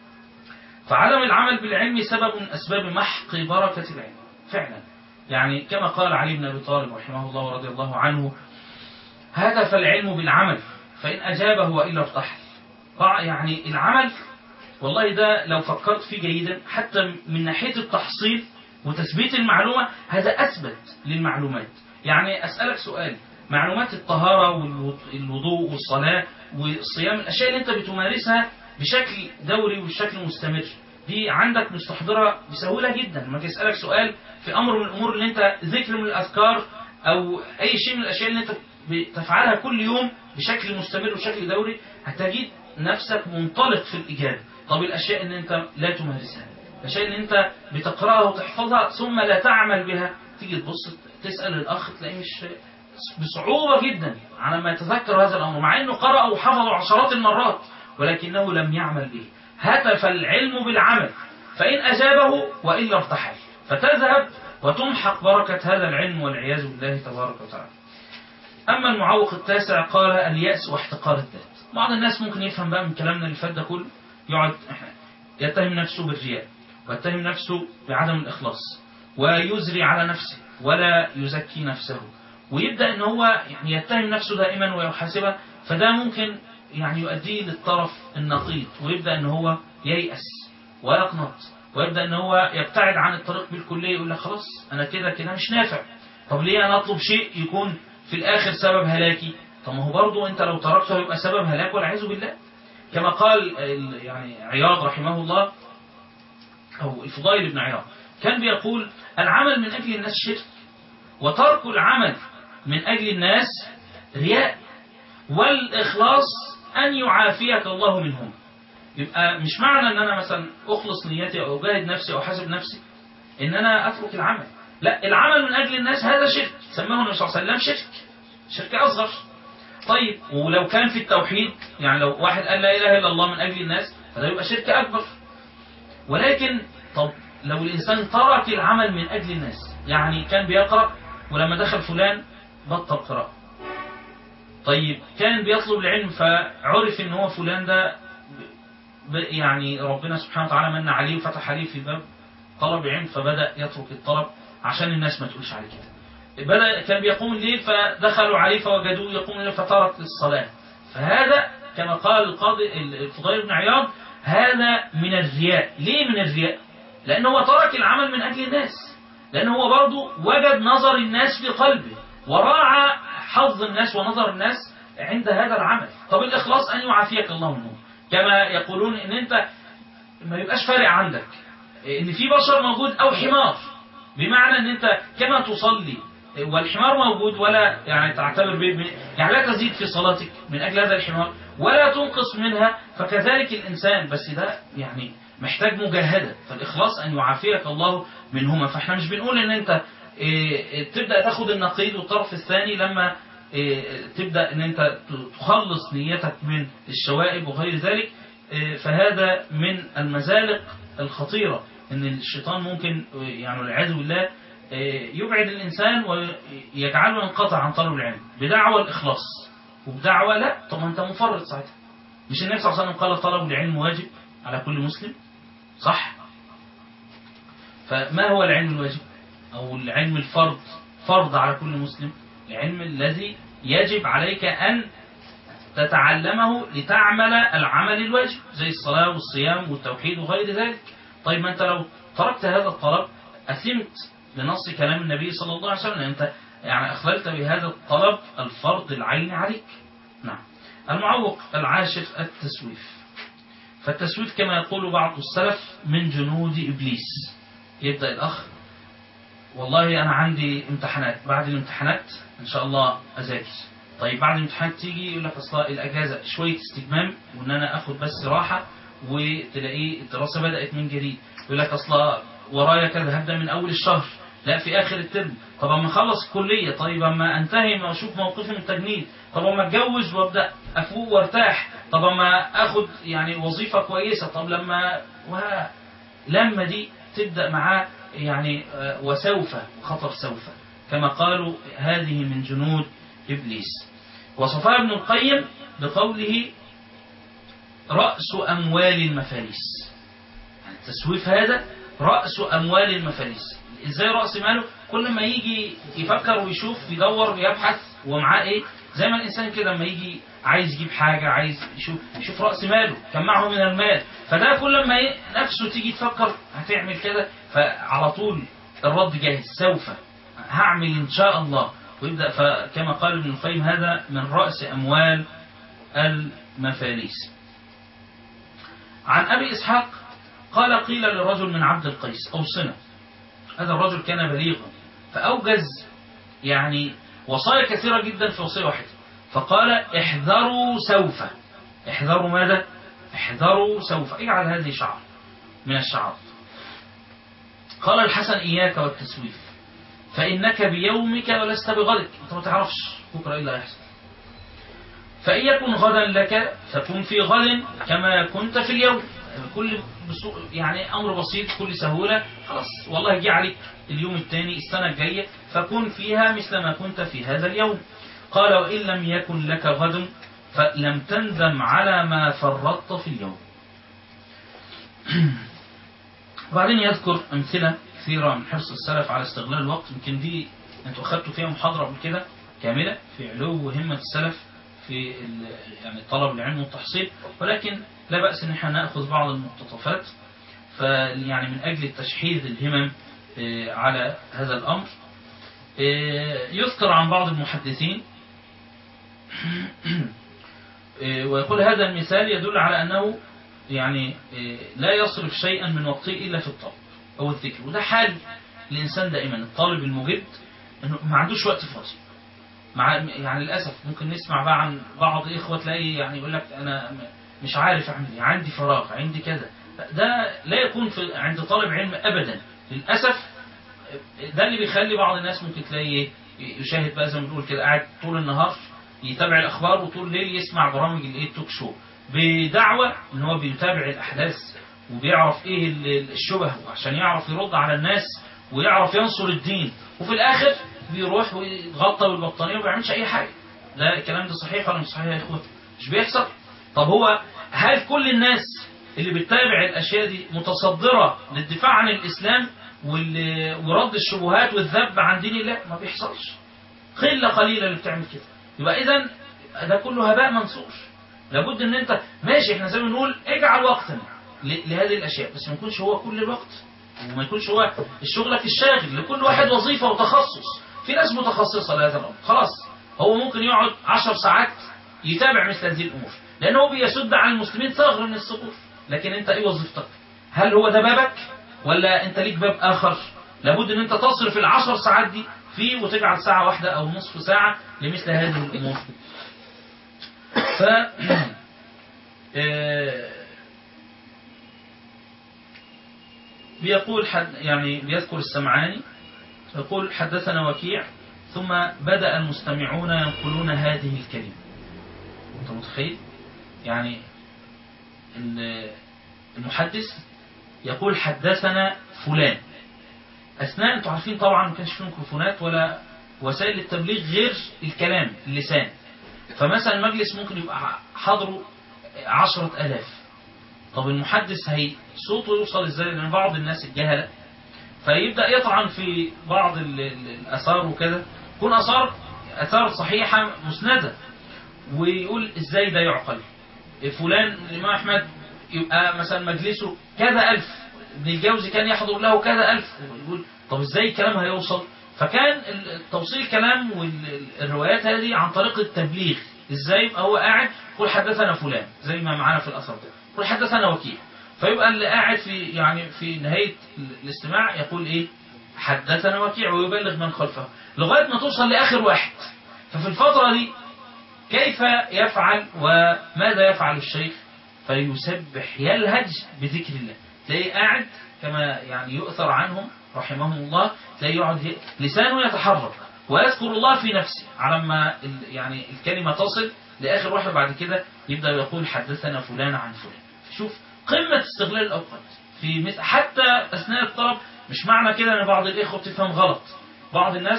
فعدم العمل بالعلم سبب من أسباب محق بركة العلم فعلا يعني كما قال علي بن أبي طالب رحمه الله ورضي الله عنه هدف العلم بالعمل فإن أجابه وإلا ارتحل يعني العمل والله ده لو فكرت فيه جيدا حتى من ناحية التحصيل وتثبيت المعلومة هذا أثبت للمعلومات يعني أسألك سؤال معلومات الطهارة والوضوء والصلاة والصيام الأشياء اللي أنت بتمارسها بشكل دوري وبشكل مستمر دي عندك مستحضرة بسهولة جدا لما يسألك سؤال في أمر من الأمور اللي أنت ذكر من الأذكار أو أي شيء من الأشياء اللي أنت بتفعلها كل يوم بشكل مستمر وبشكل دوري هتجد نفسك منطلق في الإجابة طب الأشياء اللي أنت لا تمارسها الأشياء اللي أنت بتقرأها وتحفظها ثم لا تعمل بها تيجي تبص تسأل الأخ تلاقيه مش بصعوبة جدا على ما يتذكر هذا الأمر مع أنه قرأ وحفظ عشرات المرات ولكنه لم يعمل به هتف العلم بالعمل فإن أجابه وإلا ارتحل فتذهب وتمحق بركة هذا العلم والعياذ بالله تبارك وتعالى أما المعوق التاسع قال اليأس واحتقار الذات بعض الناس ممكن يفهم بقى من كلامنا اللي فات ده كله يقعد يتهم نفسه بالرياء ويتهم نفسه بعدم الإخلاص ويزري على نفسه ولا يزكي نفسه ويبدأ ان هو يعني يتهم نفسه دائما ويحاسبه فده ممكن يعني يؤديه للطرف النقيض ويبدأ ان هو ييأس ويقنط ويبدأ ان هو يبتعد عن الطريق بالكلية يقول لك خلاص انا كده كده مش نافع طب ليه انا اطلب شيء يكون في الاخر سبب هلاكي طب ما هو برضه انت لو تركته يبقى سبب هلاك والعياذ بالله كما قال يعني عياض رحمه الله او الفضيل بن عياض كان بيقول العمل من اجل الناس شرك وترك العمل من أجل الناس رياء والإخلاص أن يعافيك الله منهم يبقى مش معنى أن أنا مثلا أخلص نيتي أو أجاهد نفسي أو حاسب نفسي أن أنا أترك العمل لا العمل من أجل الناس هذا شرك سماه النبي صلى الله عليه وسلم شرك شرك أصغر طيب ولو كان في التوحيد يعني لو واحد قال لا إله إلا الله من أجل الناس فده يبقى شرك أكبر ولكن طب لو الإنسان ترك العمل من أجل الناس يعني كان بيقرأ ولما دخل فلان بطل قراءة طيب كان بيطلب العلم فعرف ان هو فلان ده يعني ربنا سبحانه وتعالى من عليه وفتح عليه في باب طلب علم فبدأ يترك الطلب عشان الناس ما تقولش عليه كده بدأ كان بيقوم الليل فدخلوا عليه فوجدوه يقوم الليل فترك الصلاة فهذا كما قال القاضي الفضيل بن عياض هذا من الرياء ليه من الرياء لأنه هو ترك العمل من أجل الناس لأن هو برضه وجد نظر الناس في قلبه وراعى حظ الناس ونظر الناس عند هذا العمل طب الإخلاص أن يعافيك الله منه كما يقولون ان انت ما يبقاش فارق عندك ان في بشر موجود او حمار بمعنى ان انت كما تصلي والحمار موجود ولا يعني تعتبر به يعني لا تزيد في صلاتك من اجل هذا الحمار ولا تنقص منها فكذلك الانسان بس ده يعني محتاج مجاهدة فالاخلاص ان يعافيك الله منهما فاحنا مش بنقول ان انت تبدأ تاخد النقيض والطرف الثاني لما تبدأ ان انت تخلص نيتك من الشوائب وغير ذلك فهذا من المزالق الخطيرة ان الشيطان ممكن يعني والعياذ بالله يبعد الانسان ويجعله ينقطع عن طلب العلم بدعوى الاخلاص وبدعوى لا طب ما انت مفرط ساعتها مش النبي صلى الله عليه وسلم قال طلب العلم واجب على كل مسلم صح فما هو العلم الواجب او العلم الفرض فرض على كل مسلم العلم الذي يجب عليك أن تتعلمه لتعمل العمل الواجب زي الصلاة والصيام والتوحيد وغير ذلك طيب ما أنت لو تركت هذا الطلب أثمت بنص كلام النبي صلى الله عليه وسلم أنت يعني أخللت بهذا الطلب الفرض العين عليك نعم المعوق العاشر التسويف فالتسويف كما يقول بعض السلف من جنود إبليس يبدأ الأخ والله أنا عندي امتحانات بعد الامتحانات إن شاء الله أذاكر طيب بعد الامتحانات تيجي يقول لك أصلا الأجازة شوية استجمام وإن أنا أخد بس راحة وتلاقيه الدراسة بدأت من جديد يقول لك أصلا ورايا كذا هبدأ من أول الشهر لا في آخر الترم طب أما أخلص الكلية طيب أما أنتهي ما أشوف موقفي من التجنيد طب أما أتجوز وأبدأ أفوق وارتاح طب أما أخد يعني وظيفة كويسة طب لما لما دي تبدأ معاه يعني وسوف خطر سوف كما قالوا هذه من جنود إبليس وصفها ابن القيم بقوله رأس أموال المفاليس يعني التسويف هذا رأس أموال المفاليس إزاي رأس ماله كل ما يجي يفكر ويشوف يدور يبحث ومعاه إيه زي ما الإنسان كده لما يجي عايز يجيب حاجة عايز يشوف يشوف رأس ماله كم معه من المال فده كل ما ي- نفسه تيجي تفكر هتعمل كده فعلى طول الرد جاهز سوف هعمل إن شاء الله ويبدأ فكما قال ابن القيم هذا من رأس أموال المفاليس عن أبي إسحاق قال قيل لرجل من عبد القيس أوصنا هذا الرجل كان بليغا فأوجز يعني وصايا كثيرة جدا في وصية واحدة فقال احذروا سوف احذروا ماذا احذروا سوف اجعل هذه شعر من الشعر قال الحسن إياك والتسويف فإنك بيومك ولست بغدك أنت ما تعرفش بكرة إيه اللي هيحصل فإن يكن غدا لك فكن في غد كما كنت في اليوم كل بسو يعني أمر بسيط كل سهولة خلاص والله جه عليك اليوم الثاني السنة الجاية فكن فيها مثل ما كنت في هذا اليوم قال وإن لم يكن لك غد فلم تندم على ما فرطت في اليوم وبعدين يذكر أمثلة كثيرة من حرص السلف على استغلال الوقت يمكن دي أنتوا أخذتوا فيها محاضرة قبل كده كاملة في علو همة السلف في ال- يعني طلب العلم والتحصيل ولكن لا بأس ان احنا ناخذ بعض المقتطفات فيعني من اجل التشحيذ الهمم آه، على هذا الامر آه، يذكر عن بعض المحدثين آه، ويقول هذا المثال يدل على انه يعني آه، لا يصرف شيئا من وقته الا في الطلب او الذكر وده حال الانسان دائما الطالب المجد انه ما عندوش وقت فاضي مع يعني للاسف ممكن نسمع بقى عن بعض اخوه تلاقي يعني يقول لك انا م- مش عارف اعمل ايه عندي فراغ عندي كذا ده لا يكون في عند طالب علم ابدا للاسف ده اللي بيخلي بعض الناس ممكن تلاقي ايه يشاهد بقى زي ما بنقول كده قاعد طول النهار يتابع الاخبار وطول الليل يسمع برامج الايه التوك شو بدعوه ان هو بيتابع الاحداث وبيعرف ايه ال- الشبه عشان يعرف يرد على الناس ويعرف ينصر الدين وفي الاخر بيروح ويتغطى بالبطانيه وما بيعملش اي حاجه لا الكلام ده صحيح ولا مش صحيح يا اخوه مش بيحصل طب هو هل كل الناس اللي بتتابع الاشياء دي متصدره للدفاع عن الاسلام وال- ورد الشبهات والذب عن دين الله ما بيحصلش قله قليله اللي بتعمل كده يبقى اذا ده كله هباء منصور لابد ان انت ماشي احنا زي ما بنقول اجعل وقتا ل- لهذه الاشياء بس ما يكونش هو كل الوقت وما يكونش هو الشغلك الشاغل لكل واحد وظيفه وتخصص في ناس متخصصه لهذا الامر خلاص هو ممكن يقعد عشر ساعات يتابع مثل هذه الامور لانه هو بيسد عن المسلمين ثغر من الثغور لكن انت ايه وظيفتك هل هو ده بابك ولا انت ليك باب اخر لابد ان انت تصرف العشر ساعات دي فيه وتجعل ساعة واحدة او نصف ساعة لمثل هذه الامور ف آه، بيقول حد يعني بيذكر السمعاني يقول حدثنا وكيع ثم بدأ المستمعون ينقلون هذه الكلمة انت متخيل يعني ال- المحدث يقول حدثنا فلان أثناء أنتوا عارفين طبعا ما كانش فيه ميكروفونات ولا وسائل التبليغ غير الكلام اللسان فمثلا المجلس ممكن يبقى حضره عشرة ألاف طب المحدث هي صوته يوصل ازاي لأن بعض الناس الجهلة فيبدأ يطعن في بعض ال- ال- الآثار وكده تكون آثار آثار صحيحة مسندة ويقول ازاي ده يعقل فلان الإمام أحمد يبقى مثلا مجلسه كذا ألف ابن الجوزي كان يحضر له كذا ألف يقول طب ازاي الكلام هيوصل فكان ال- توصيل الكلام والروايات هذه عن طريق التبليغ ازاي يبقى هو قاعد يقول حدثنا فلان زي ما معانا في الأثر ده يقول حدثنا وكيل فيبقى اللي قاعد في يعني في نهاية الاستماع يقول ايه حدثنا وكيع ويبلغ من خلفه لغاية ما توصل لآخر واحد ففي الفترة دي كيف يفعل وماذا يفعل الشيخ فيسبح يلهج بذكر الله تلاقيه قاعد كما يعني يؤثر عنهم رحمهم الله تلاقيه يقعد ي- لسانه يتحرك ويذكر الله في نفسه على ما ال- يعني الكلمة تصل لآخر واحد بعد كده يبدأ يقول حدثنا فلان عن فلان شوف قمة استغلال الأوقات في مثل حتى أثناء الطلب مش معنى كده أن بعض الإخوة بتفهم غلط بعض الناس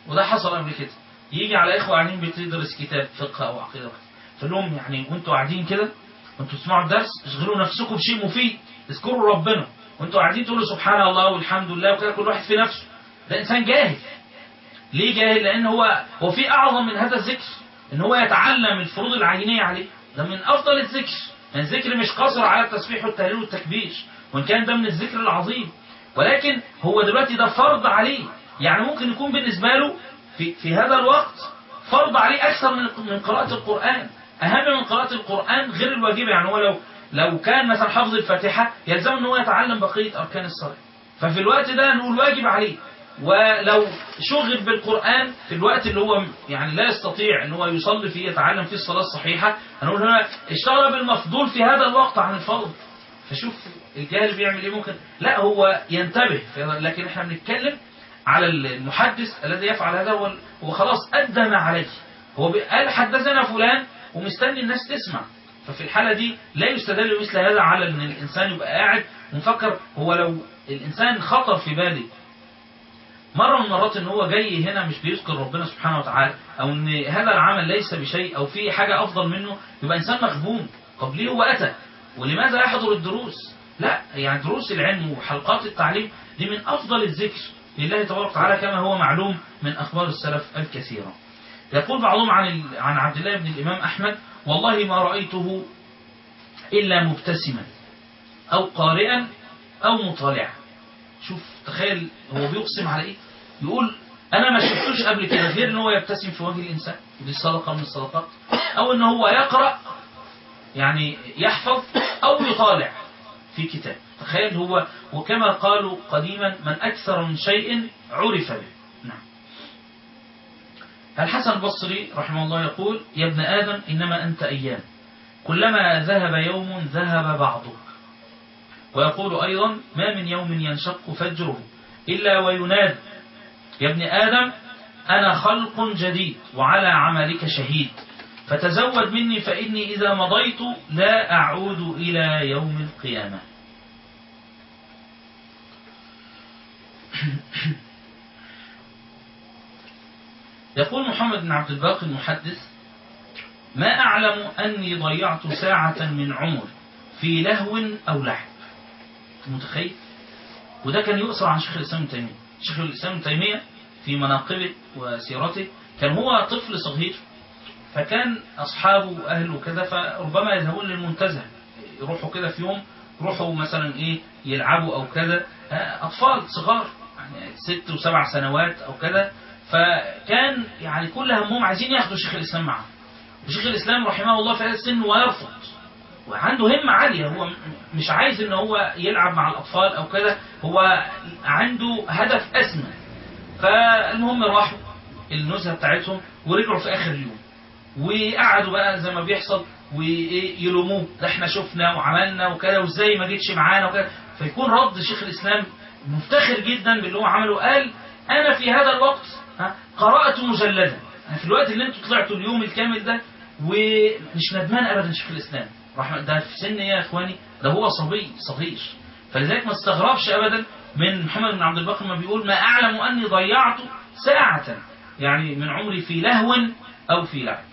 وده حصل قبل كده يجي على اخوه قاعدين بتدرس كتاب فقه او عقيده فقال لهم يعني وانتوا قاعدين كده وانتوا تسمعوا الدرس اشغلوا نفسكم بشيء مفيد اذكروا ربنا وانتوا قاعدين تقولوا سبحان الله والحمد لله وكده كل واحد في نفسه ده انسان جاهل ليه جاهل لان هو هو في اعظم من هذا الذكر ان هو يتعلم الفروض العينيه عليه ده من افضل الذكر يعني الذكر مش قاصر على التسبيح والتهليل والتكبير وان كان ده من الذكر العظيم ولكن هو دلوقتي ده فرض عليه يعني ممكن يكون بالنسبه له في في هذا الوقت فرض عليه اكثر من من قراءه القران اهم من قراءه القران غير الواجبه يعني هو لو لو كان مثلا حافظ الفاتحه يلزم ان هو يتعلم بقيه اركان الصلاه ففي الوقت ده نقول واجب عليه ولو شغل بالقرآن في الوقت اللي هو يعني لا يستطيع ان هو يصلي فيه يتعلم فيه الصلاة الصحيحة هنقول هنا اشتغل بالمفضول في هذا الوقت عن الفضل فشوف الجاهل بيعمل ايه ممكن لا هو ينتبه لكن احنا بنتكلم على المحدث الذي يفعل هذا هو هو خلاص أدى ما عليه هو قال حدثنا فلان ومستني الناس تسمع ففي الحالة دي لا يستدل مثل هذا على ان الانسان يبقى قاعد ومفكر هو لو الانسان خطر في باله مرة من المرات ان هو جاي هنا مش بيذكر ربنا سبحانه وتعالى او ان هذا العمل ليس بشيء او في حاجة افضل منه يبقى انسان مغبون طب ليه هو اتى ولماذا يحضر الدروس لا يعني دروس العلم وحلقات التعليم دي من افضل الذكر لله تبارك وتعالى كما هو معلوم من اخبار السلف الكثيرة يقول بعضهم عن عن عبد الله بن الامام احمد والله ما رأيته الا مبتسما او قارئا او مطالعا شوف تخيل هو بيقسم على ايه يقول انا ما شفتوش قبل كده غير ان هو يبتسم في وجه الانسان ودي صدقه من الصدقات او ان هو يقرا يعني يحفظ او يطالع في كتاب تخيل هو وكما قالوا قديما من اكثر من شيء عرف به نعم الحسن البصري رحمه الله يقول يا ابن ادم انما انت ايام كلما ذهب يوم ذهب بعضك ويقول أيضا ما من يوم ينشق فجره إلا وينادي يا ابن آدم أنا خلق جديد وعلى عملك شهيد فتزود مني فإني إذا مضيت لا أعود إلى يوم القيامة يقول محمد بن عبد الباقي المحدث ما أعلم أني ضيعت ساعة من عمر في لهو أو لعب متخيل وده كان يؤثر عن شيخ الإسلام ابن تيمية شيخ الإسلام ابن تيمية في مناقبه وسيرته كان هو طفل صغير فكان أصحابه وأهله كذا فربما يذهبون للمنتزه يروحوا كده في يوم يروحوا مثلا إيه يلعبوا أو كذا أطفال صغار يعني ست وسبع سنوات أو كذا فكان يعني كل همهم عايزين ياخدوا شيخ الإسلام معهم وشيخ الإسلام رحمه الله في هذا السن ويرفض وعنده همة عالية هو مش عايز ان هو يلعب مع الأطفال أو كده هو عنده هدف أسمى فالمهم راحوا النزهة بتاعتهم ورجعوا في آخر اليوم وقعدوا بقى زي ما بيحصل ويلوموه ده احنا شفنا وعملنا وكده وازاي ما جيتش معانا وكده فيكون رد شيخ الإسلام مفتخر جدا باللي هو عمله قال أنا في هذا الوقت قرأت مجلدا يعني في الوقت اللي انتوا طلعتوا اليوم الكامل ده ومش ندمان أبدا شيخ الإسلام رحمة ده في سن يا إخواني ده هو صبي صغير فلذلك ما استغربش أبدا من محمد بن عبد الباقي ما بيقول ما أعلم أني ضيعت ساعة يعني من عمري في لهو أو في لعب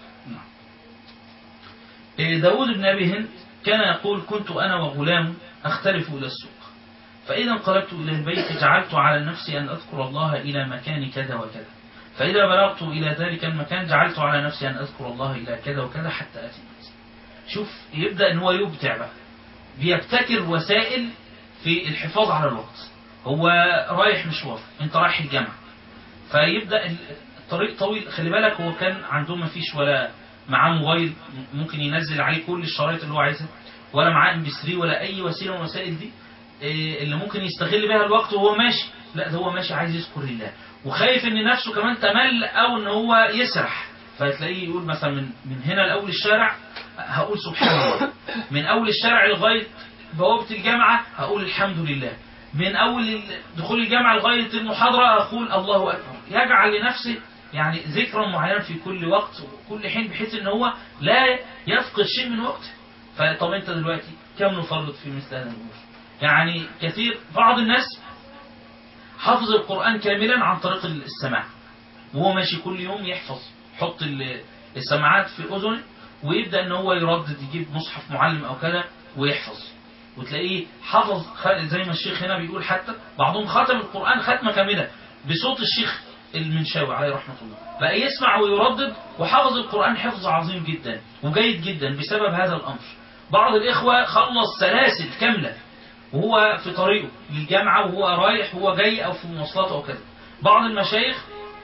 داود بن أبي هند كان يقول كنت أنا وغلام أختلف إلى السوق فإذا انقلبت إلى البيت جعلت على نفسي أن أذكر الله إلى مكان كذا وكذا فإذا بلغت إلى ذلك المكان جعلت على نفسي أن أذكر الله إلى كذا وكذا حتى أتي المنزل شوف يبدأ ان هو يبدع بقى بيبتكر وسائل في الحفاظ على الوقت هو رايح مشوار انت رايح الجامعة فيبدأ الطريق طويل خلي بالك هو كان عنده ما فيش ولا معاه موبايل ممكن ينزل عليه كل الشرايط اللي هو عايزها ولا معاه ام بي 3 ولا اي وسيله من الوسائل دي اللي ممكن يستغل بها الوقت وهو ماشي لا ده هو ماشي عايز يذكر الله وخايف ان نفسه كمان تمل او ان هو يسرح فتلاقيه يقول مثلا من من هنا لاول الشارع هقول سبحان الله من اول الشارع لغايه بوابه الجامعه هقول الحمد لله من اول دخول الجامعه لغايه المحاضره اقول الله اكبر يجعل لنفسه يعني ذكرا معينا في كل وقت وكل حين بحيث ان هو لا يفقد شيء من وقته فطب انت دلوقتي كم نفرط في مثل هذا الامور يعني كثير بعض الناس حفظ القرآن كاملا عن طريق السماع وهو ماشي كل يوم يحفظ يحط ال- السماعات في اذنه ويبدا ان هو يردد يجيب مصحف معلم او كده ويحفظ وتلاقيه حفظ خ- زي ما الشيخ هنا بيقول حتى بعضهم ختم القران ختمه كامله بصوت الشيخ المنشاوي عليه رحمه الله بقى يسمع ويردد وحفظ القران حفظ عظيم جدا وجيد جدا بسبب هذا الامر بعض الاخوه خلص سلاسل كامله وهو في طريقه للجامعه وهو رايح وهو جاي او في مواصلاته او كده بعض المشايخ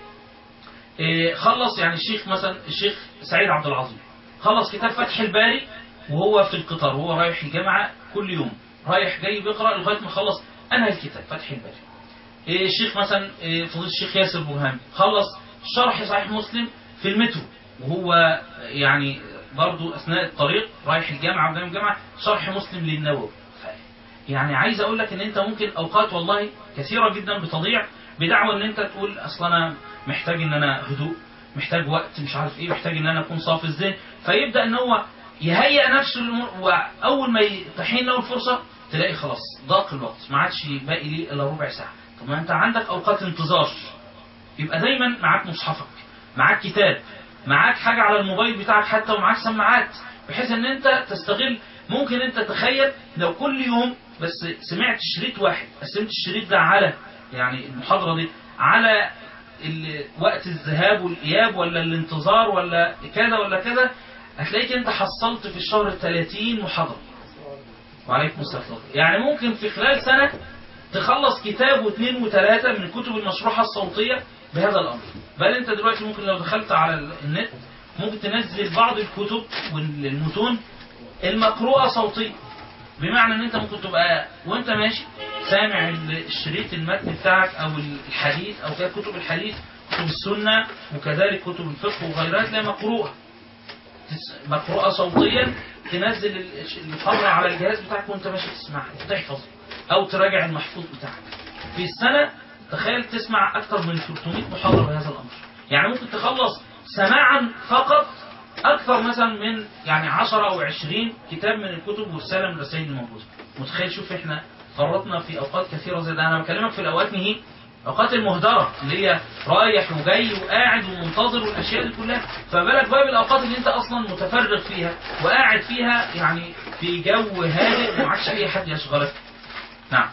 إيه، خلص يعني الشيخ مثلا الشيخ سعيد عبد العظيم خلص كتاب فتح الباري وهو في القطار وهو رايح الجامعة كل يوم رايح جاي بيقرأ لغاية ما خلص أنهى الكتاب فتح الباري إيه، الشيخ مثلا إيه، فضيلة الشيخ ياسر برهان خلص شرح صحيح مسلم في المترو وهو يعني برضو أثناء الطريق رايح الجامعة قدام الجامعة شرح مسلم للنووي ف- يعني عايز أقول لك إن أنت ممكن أوقات والله كثيرة جدا بتضيع بدعوى إن أنت تقول أصل أنا محتاج إن أنا هدوء محتاج وقت مش عارف إيه محتاج إن أنا أكون صافي الذهن فيبدأ إن هو يهيئ نفسه للأمور وأول ما تحين له الفرصة تلاقي خلاص ضاق الوقت ما عادش باقي لي إلا ربع ساعة طب ما أنت عندك أوقات انتظار يبقى دايما معاك مصحفك معاك كتاب معاك حاجة على الموبايل بتاعك حتى ومعاك سماعات بحيث ان انت تستغل ممكن انت تخيل لو كل يوم بس سمعت شريط واحد قسمت الشريط ده على يعني المحاضرة دي على ال- وقت الذهاب والإياب ولا الانتظار ولا كذا ولا كذا هتلاقيك انت حصلت في الشهر 30 محاضرة وعليكم السلام يعني ممكن في خلال سنة تخلص كتاب واثنين وثلاثة من الكتب المشروحة الصوتية بهذا الأمر بل أنت دلوقتي ممكن لو دخلت على النت ممكن تنزل بعض الكتب والمتون المقروءة صوتيا بمعنى ان انت ممكن تبقى وانت ماشي سامع الشريط المتن بتاعك او الحديث او كده كتب الحديث كتب السنة وكذلك كتب الفقه وغيرها تلاقي مقروءة تس- مقروءة صوتيا تنزل ال- المحاضرة على الجهاز بتاعك وانت ماشي تسمعها وتحفظ او تراجع المحفوظ بتاعك في السنة تخيل تسمع اكثر من 300 محاضرة بهذا الامر يعني ممكن تخلص سماعا فقط اكثر مثلا من يعني 10 او 20 كتاب من الكتب ورسالة من الرسائل الموجودة متخيل شوف احنا فرطنا في اوقات كثيرة زي ده انا بكلمك في الاوقات نهي اوقات المهدرة اللي هي رايح وجاي وقاعد ومنتظر والاشياء دي كلها فبالك بقى بالاوقات اللي انت اصلا متفرغ فيها وقاعد فيها يعني في جو هادئ ومعكش اي حد يشغلك نعم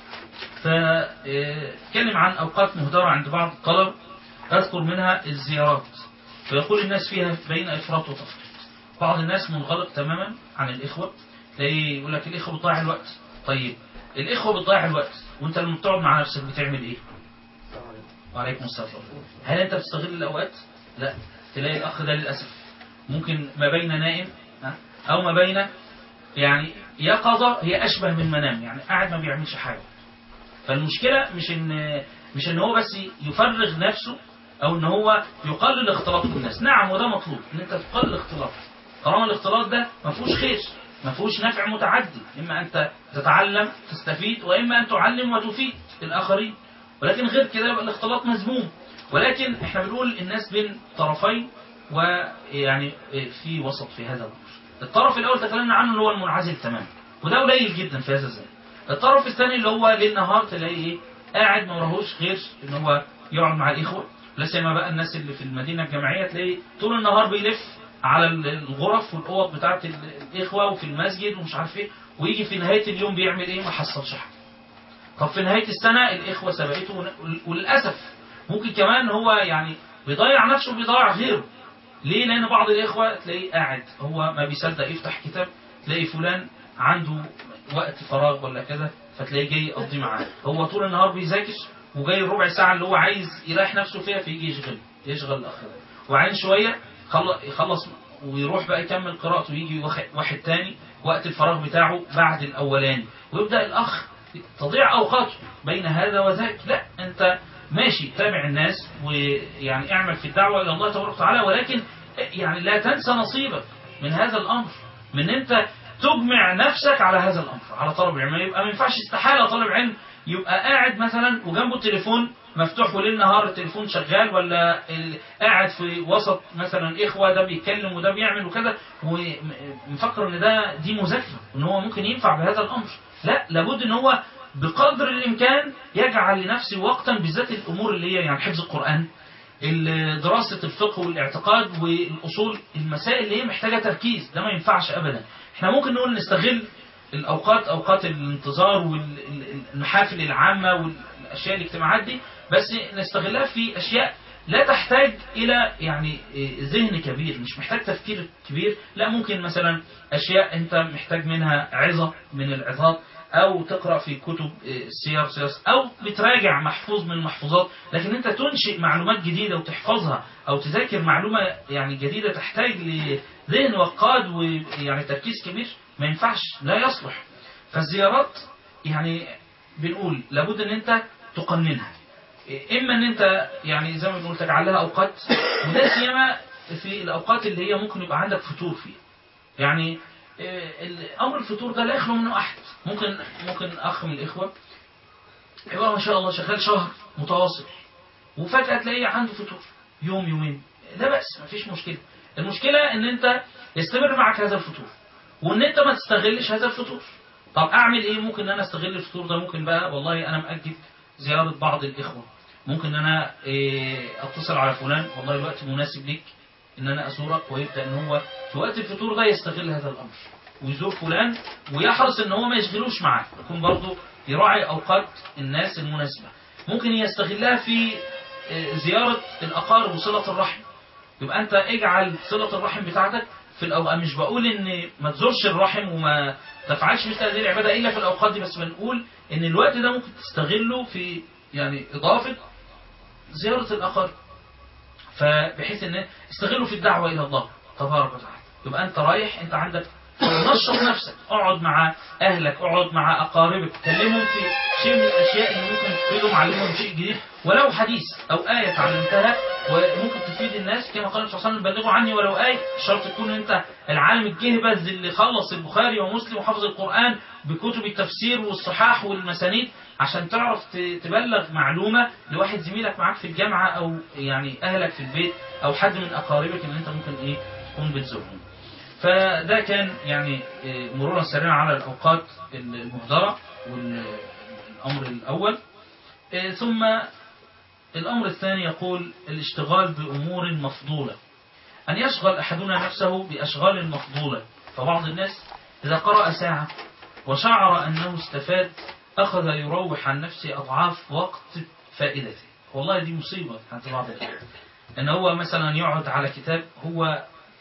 فاتكلم عن اوقات مهدرة عند بعض الطلب اذكر منها الزيارات فيقول الناس فيها بين افراط وتفريط بعض الناس منغلق تماما عن الاخوه تلاقيه يقول لك الاخوه بتضيع الوقت طيب الاخوه بتضيع الوقت وانت لما بتقعد مع نفسك بتعمل ايه وعليكم السلام هل انت بتستغل الاوقات لا تلاقي الاخ ده للاسف ممكن ما بين نائم ها، او ما بين يعني يقظه هي اشبه من منام يعني قاعد ما بيعملش حاجه فالمشكله مش ان مش ان هو بس يفرغ نفسه او ان هو يقلل اختلاط بالناس نعم وده مطلوب ان انت تقلل الاختلاط طالما الاختلاط ده ما فيهوش خير ما فيهوش نفع متعدي اما انت تتعلم تستفيد واما ان تعلم وتفيد الاخرين ولكن غير كده يبقى الاختلاط مذموم ولكن احنا بنقول الناس بين طرفين ويعني في وسط في هذا الامر الطرف الاول تكلمنا عنه اللي هو المنعزل تماما وده قليل جدا في هذا الزمن الطرف الثاني اللي هو ليل نهار تلاقيه ايه قاعد ما وراهوش غير ان هو يقعد مع الاخوه لا سيما بقى الناس اللي في المدينه الجامعيه تلاقيه طول النهار بيلف على الغرف والاوض بتاعه الاخوه وفي المسجد ومش عارف ايه ويجي في نهايه اليوم بيعمل ايه ما حصلش حاجه طب في نهايه السنه الاخوه سبقته ون- وللاسف ممكن كمان هو يعني بيضيع نفسه وبيضيع غيره ليه لان بعض الاخوه تلاقيه قاعد هو ما بيصدق يفتح كتاب تلاقي فلان عنده وقت فراغ ولا كذا فتلاقيه جاي يقضي معاه هو طول النهار بيذاكر وجاي الربع ساعه اللي هو عايز يريح نفسه فيها فيجي يشغل يشغل الاخ ده وبعدين شويه خل- يخلص ويروح بقى يكمل قراءته ويجي واخ- واحد تاني وقت الفراغ بتاعه بعد الاولاني ويبدا الاخ تضيع اوقاته بين هذا وذاك لا انت ماشي تابع الناس ويعني اعمل في الدعوه الى الله تبارك وتعالى ولكن يعني لا تنسى نصيبك من هذا الامر من انت تجمع نفسك على هذا الامر على طلب العلم يبقى ما ينفعش استحاله طالب علم يبقى قاعد مثلا وجنبه التليفون مفتوح وليل نهار التليفون شغال ولا ال- قاعد في وسط مثلا اخوه ده بيتكلم وده بيعمل وكذا ومفكر ان ده دي مذاكره ان هو ممكن ينفع بهذا الامر لا لابد ان هو بقدر الامكان يجعل لنفسه وقتا بالذات الامور اللي هي يعني حفظ القران ال- دراسة الفقه والاعتقاد والأصول المسائل اللي هي محتاجة تركيز ده ما ينفعش أبدا احنا ممكن نقول نستغل الأوقات أوقات الانتظار والمحافل العامة والأشياء الاجتماعات دي بس نستغلها في أشياء لا تحتاج إلى يعني إيه، ذهن كبير مش محتاج تفكير كبير لا ممكن مثلا أشياء أنت محتاج منها عظة من العظات أو تقرأ في كتب إيه، السير سير أو بتراجع محفوظ من المحفوظات لكن أنت تنشئ معلومات جديدة وتحفظها أو تذاكر معلومة يعني جديدة تحتاج لذهن وقاد ويعني تركيز كبير ما ينفعش لا يصلح فالزيارات يعني بنقول لابد ان انت تقننها اما ان انت يعني زي ما بنقول تجعل لها اوقات وده سيما في الاوقات اللي هي ممكن يبقى عندك فتور فيها يعني آه، امر الفطور ده لا يخلو منه احد ممكن ممكن اخ من الاخوه يبقى ما شاء الله شغال شهر متواصل وفجاه تلاقيه عنده فطور يوم يومين لا بأس مفيش مشكله المشكله ان انت يستمر معك هذا الفطور وان انت ما تستغلش هذا الفطور طب اعمل ايه ممكن ان انا استغل الفطور ده ممكن بقى والله انا مأجل زيارة بعض الاخوة ممكن ان انا إيه، اتصل على فلان والله الوقت مناسب ليك ان انا ازورك ويبدا ان هو في وقت الفطور ده يستغل هذا الامر ويزور فلان ويحرص ان هو ما يشغلوش معاه يكون برضه يراعي اوقات الناس المناسبة ممكن يستغلها في إيه، زيارة الاقارب وصلة الرحم يبقى انت اجعل صلة الرحم بتاعتك في الأوقات مش بقول ان ما تزورش الرحم وما تفعلش مثل هذه العبادة الا في الاوقات دي بس بنقول ان الوقت ده ممكن تستغله في يعني اضافة زيارة الاقارب فبحيث ان استغله في الدعوة الى الله تبارك وتعالى يبقى انت رايح انت عندك نشط نفسك اقعد مع اهلك اقعد مع اقاربك كلمهم في شيء من الاشياء اللي ممكن تفيدهم علمهم شيء جديد ولو حديث او ايه تعلمتها وممكن تفيد الناس كما قال الرسول صلى الله عليه وسلم بلغوا عني ولو ايه شرط تكون انت العالم الجهبذ اللي خلص البخاري ومسلم وحفظ القران بكتب التفسير والصحاح والمسانيد عشان تعرف ت- تبلغ معلومه لواحد زميلك معاك في الجامعه او يعني اهلك في البيت او حد من اقاربك اللي انت ممكن ايه تكون بتزورهم فده كان يعني إيه، مرورا سريعا على الأوقات المهدرة والأمر الأول إيه، ثم الأمر الثاني يقول الاشتغال بأمور مفضولة أن يشغل أحدنا نفسه بأشغال مفضولة فبعض الناس إذا قرأ ساعة وشعر أنه استفاد أخذ يروح عن نفسه أضعاف وقت فائدته والله دي مصيبة عند بعض الناس أن هو مثلا يقعد على كتاب هو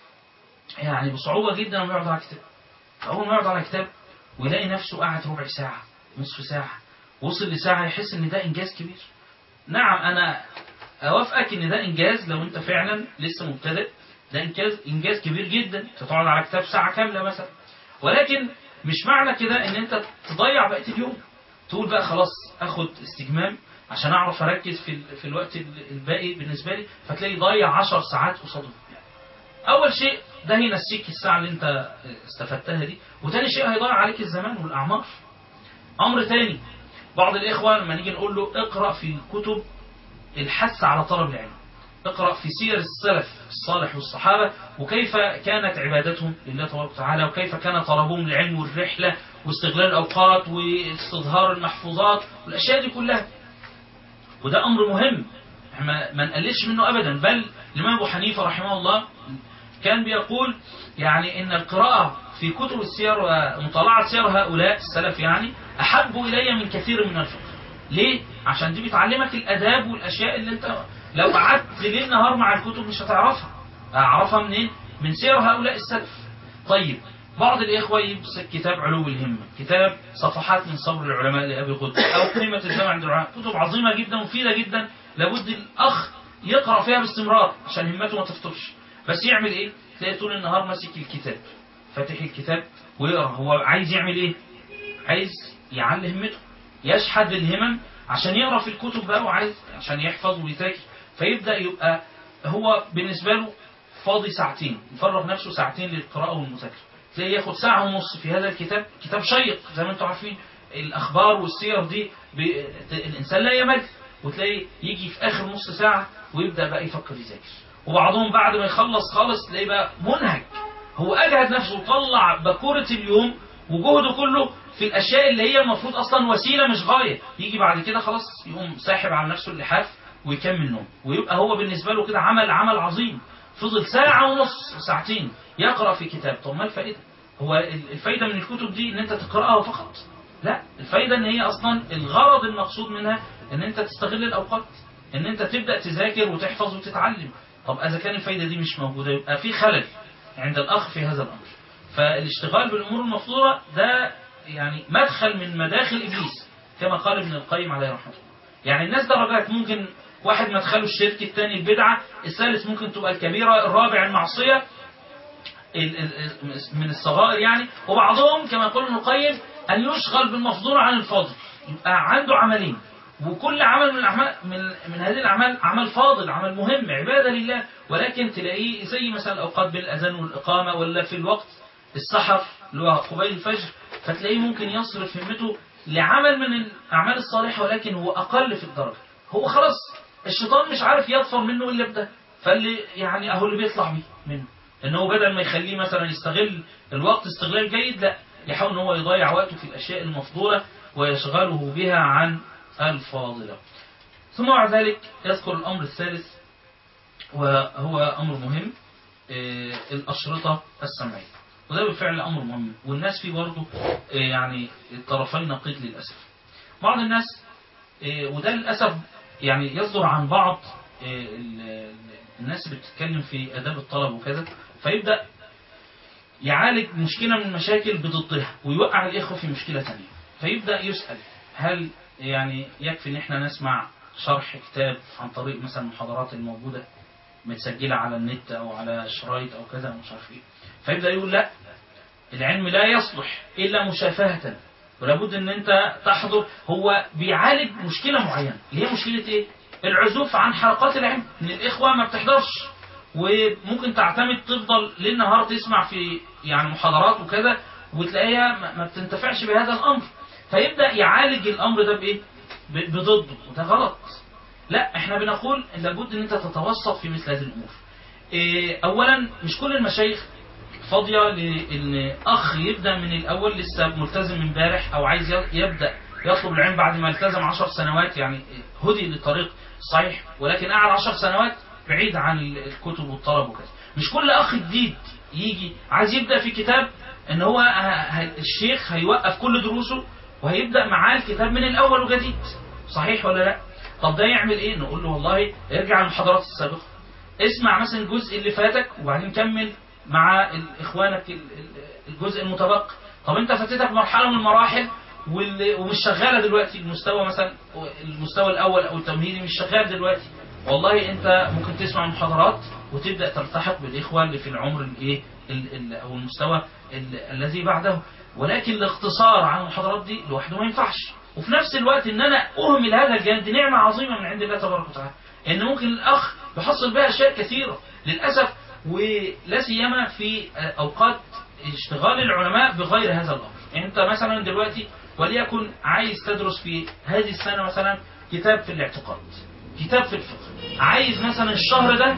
يعني بصعوبة جدا لما يقعد على كتاب أول ما يقعد على كتاب ويلاقي نفسه قاعد ربع ساعة نصف ساعة وصل لساعة يحس إن ده إنجاز كبير نعم أنا أوافقك إن ده إنجاز لو أنت فعلا لسه مبتدئ ده إنجاز إنجاز كبير جدا تقعد على كتاب ساعة كاملة مثلا ولكن مش معنى كده إن أنت تضيع بقية اليوم تقول بقى خلاص أخد استجمام عشان أعرف أركز في, ال- في الوقت ال- الباقي بالنسبة لي فتلاقي ضيع عشر ساعات قصادهم اول شيء ده هينسيك الساعه اللي انت استفدتها دي وتاني شيء هيضيع عليك الزمان والاعمار امر تاني بعض الاخوه لما نيجي نقول له اقرا في كتب الحث على طلب العلم اقرا في سير السلف الصالح والصحابه وكيف كانت عبادتهم لله تبارك وتعالى وكيف كان طلبهم للعلم والرحله واستغلال الاوقات واستظهار المحفوظات والاشياء دي كلها وده امر مهم ما ما نقللش منه ابدا بل الامام ابو حنيفه رحمه الله كان بيقول يعني ان القراءه في كتب السير ومطالعه سير هؤلاء السلف يعني احب الي من كثير من الفقه ليه عشان دي بتعلمك الاداب والاشياء اللي انت لو قعدت ليل نهار مع الكتب مش هتعرفها اعرفها منين من سير هؤلاء السلف طيب بعض الإخوة يمسك كتاب علو الهمة كتاب صفحات من صبر العلماء لأبي قدس أو قيمة الجمع عند العلماء كتب عظيمة جدا مفيدة جدا لابد الأخ يقرأ فيها باستمرار عشان همته ما تفترش بس يعمل إيه تلاقي طول النهار ماسك الكتاب فاتح الكتاب ويقرأ هو عايز يعمل إيه عايز يعلي همته يشحذ الهمم عشان يقرأ في الكتب بقى وعايز عشان يحفظ ويذاكر فيبدأ يبقى هو بالنسبة له فاضي ساعتين يفرغ نفسه ساعتين للقراءة والمذاكرة تلاقيه ياخد ساعة ونص في هذا الكتاب كتاب شيق زي ما انتم عارفين الأخبار والسير دي بي... الإنسان لا يمل وتلاقيه يجي في آخر نص ساعة ويبدأ بقى يفكر يذاكر وبعضهم بعد ما يخلص خالص تلاقيه بقى منهك هو أجهد نفسه وطلع بكورة اليوم وجهده كله في الأشياء اللي هي المفروض أصلا وسيلة مش غاية يجي بعد كده خلاص يقوم ساحب على نفسه اللحاف ويكمل نوم ويبقى هو بالنسبة له كده عمل عمل عظيم فضل ساعة ونص ساعتين يقرأ في كتاب طب ما الفائدة هو الفايدة من الكتب دي ان انت تقرأها فقط لا الفايدة ان هي اصلا الغرض المقصود منها ان انت تستغل الاوقات ان انت تبدأ تذاكر وتحفظ وتتعلم طب اذا كان الفايدة دي مش موجودة يبقى في خلل عند الاخ في هذا الامر فالاشتغال بالامور المفضولة ده يعني مدخل من مداخل ابليس كما قال ابن القيم عليه رحمه الله يعني الناس درجات ممكن واحد مدخله الشرك الثاني البدعة الثالث ممكن تبقى الكبيرة الرابع المعصية ال- ال- من الصغائر يعني وبعضهم كما يقول ابن القيم أن يشغل بالمفضول عن الفاضل يبقى عنده عملين وكل عمل من الأعمال من, من هذه الأعمال عمل فاضل عمل مهم عبادة لله ولكن تلاقيه زي مثلا الأوقات بين الأذان والإقامة ولا في الوقت السحر اللي هو قبيل الفجر فتلاقيه ممكن يصرف همته لعمل من الأعمال الصالحة ولكن هو أقل في الدرجة هو خلاص الشيطان مش عارف يظفر منه إلا بده فاللي يعني أهو اللي بيطلع بيه منه ان هو بدل ما يخليه مثلا يستغل الوقت استغلال جيد لا يحاول ان هو يضيع وقته في الاشياء المفضوله ويشغله بها عن الفاضله ثم بعد ذلك يذكر الامر الثالث وهو امر مهم آه، الاشرطه السمعيه وده بالفعل امر مهم والناس فيه برضه آه، يعني الطرفين نقيض للاسف بعض الناس آه، وده للاسف يعني يصدر عن بعض آه، ال- ال- الناس اللي بتتكلم في آداب الطلب وكذا فيبدأ يعالج مشكلة من المشاكل بضدها ويوقع الإخوة في مشكلة ثانية فيبدأ يسأل هل يعني يكفي إن إحنا نسمع شرح كتاب عن طريق مثلا المحاضرات الموجودة متسجلة على النت أو على شرايط أو كذا أو مش عارف إيه فيبدأ يقول لا العلم لا يصلح إلا مشافهة ولابد ان انت تحضر هو بيعالج مشكلة معينة اللي هي مشكلة ايه العزوف عن حلقات العلم ان الاخوة ما بتحضرش وممكن تعتمد تفضل ليل نهار تسمع في يعني محاضرات وكذا وتلاقيها ما- ما بتنتفعش بهذا الامر فيبدأ يعالج الامر ده بايه ب- بضده وده غلط لا احنا بنقول إن لابد ان انت تتوسط في مثل هذه الامور إيه، اولا مش كل المشايخ فاضيه لان اخ يبدا من الاول لسه ملتزم امبارح او عايز ي- يبدا يطلب العلم بعد ما التزم عشر سنوات يعني هدي للطريق الصحيح ولكن قعد عشر سنوات بعيد عن ال- الكتب والطلب وكذا مش كل اخ جديد يجي عايز يبدا في كتاب ان هو ه- ه- الشيخ هيوقف كل دروسه وهيبدا معاه الكتاب من الاول وجديد صحيح ولا لا طب ده يعمل ايه نقول له والله ارجع للمحاضرات السابقه اسمع مثلا الجزء اللي فاتك وبعدين كمل مع ال- اخوانك ال- ال- الجزء المتبقي طب انت فاتتك مرحله من المراحل وال- ومش شغاله دلوقتي المستوى مثلا المستوى الاول او التمهيدي مش شغال دلوقتي والله انت ممكن تسمع المحاضرات وتبدا تلتحق بالاخوه اللي في العمر الايه ال- ال- او المستوى ال- الذي بعده ولكن الاقتصار على المحاضرات دي لوحده ما ينفعش وفي نفس الوقت ان انا اهمل هذا الجانب دي نعمه عظيمه من عند الله تبارك وتعالى ان ممكن الاخ يحصل بها اشياء كثيره للاسف ولا سيما في اوقات اشتغال العلماء بغير هذا الامر يعني انت مثلا دلوقتي وليكن عايز تدرس في هذه السنه مثلا كتاب في الاعتقاد كتاب في الفقه عايز مثلا الشهر ده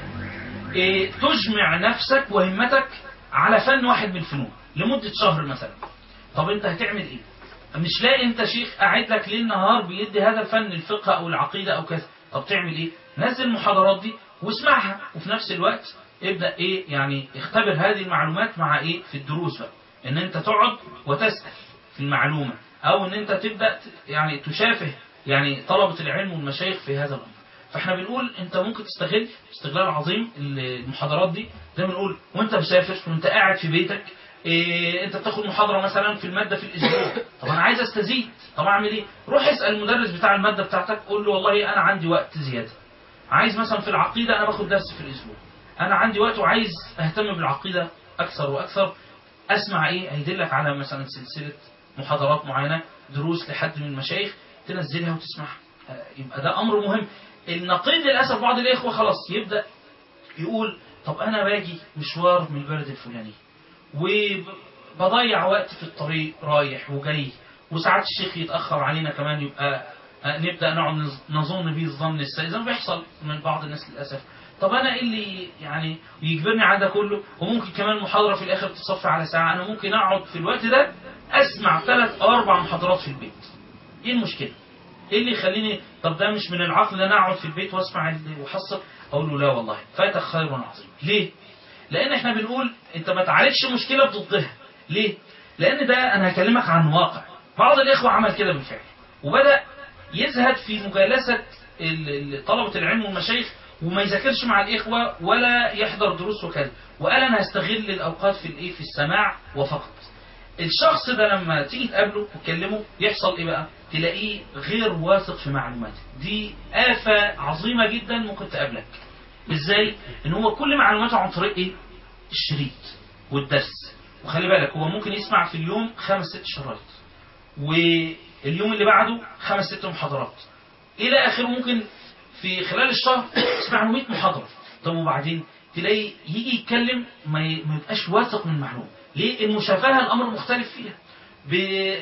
إيه، تجمع نفسك وهمتك على فن واحد من الفنون لمدة شهر مثلا طب انت هتعمل ايه مش لاقي انت شيخ قاعد لك ليل نهار بيدي هذا الفن الفقه او العقيدة او كذا طب تعمل ايه نزل المحاضرات دي واسمعها وفي نفس الوقت ابدأ ايه يعني اختبر هذه المعلومات مع ايه في الدروس بقى ان انت تقعد وتسأل في المعلومة او ان انت تبدأ ت- يعني تشافه يعني طلبة العلم والمشايخ في هذا الامر فاحنا بنقول انت ممكن تستغل استغلال عظيم المحاضرات دي زي ما بنقول وانت مسافر وانت قاعد في بيتك إيه انت بتاخد محاضره مثلا في الماده في الاسبوع طب انا عايز استزيد طب اعمل ايه روح اسال المدرس بتاع الماده بتاعتك قول له والله انا عندي وقت زياده عايز مثلا في العقيده انا باخد درس في الاسبوع انا عندي وقت وعايز اهتم بالعقيده اكثر واكثر اسمع ايه هيدلك على مثلا سلسله محاضرات معينه دروس لحد من المشايخ تنزلها وتسمعها آه، يبقى ده امر مهم النقيض للاسف بعض الاخوه خلاص يبدا يقول طب انا باجي مشوار من البلد الفلاني وبضيع وقت في الطريق رايح وجاي وساعات الشيخ يتاخر علينا كمان يبقى آه، نبدا نقعد نظ- نظن به الظن السيء زي ما بيحصل من بعض الناس للاسف طب انا ايه اللي يعني يجبرني على ده كله وممكن كمان المحاضره في الاخر تصفي على ساعه انا ممكن اقعد في الوقت ده اسمع ثلاث او اربع محاضرات في البيت ايه المشكله ايه اللي يخليني طب ده مش من العقل انا اقعد في البيت واسمع ال- واحصل اقول له لا والله فاتك خير عظيم ليه لان احنا بنقول انت ما تعالجش مشكله بضدها ليه لان ده انا هكلمك عن واقع بعض الاخوه عمل كده بالفعل وبدا يزهد في مجالسه ال- ال- طلبه العلم والمشايخ وما يذاكرش مع الاخوه ولا يحضر دروس وكذا وقال انا هستغل الاوقات في الايه في السماع وفقط الشخص ده لما تيجي تقابله وتكلمه يحصل ايه بقى تلاقيه غير واثق في معلوماته دي آفة عظيمة جدا ممكن تقابلك ازاي ان هو كل معلوماته عن طريق ايه الشريط والدرس وخلي بالك هو ممكن يسمع في اليوم خمس ست شرايط واليوم اللي بعده خمس ست محاضرات الى اخره ممكن في خلال الشهر يسمع له 100 محاضره طب وبعدين تلاقي يجي يتكلم ما ي- ما يبقاش واثق من المعلومه ليه المشافهه الامر مختلف فيها ب...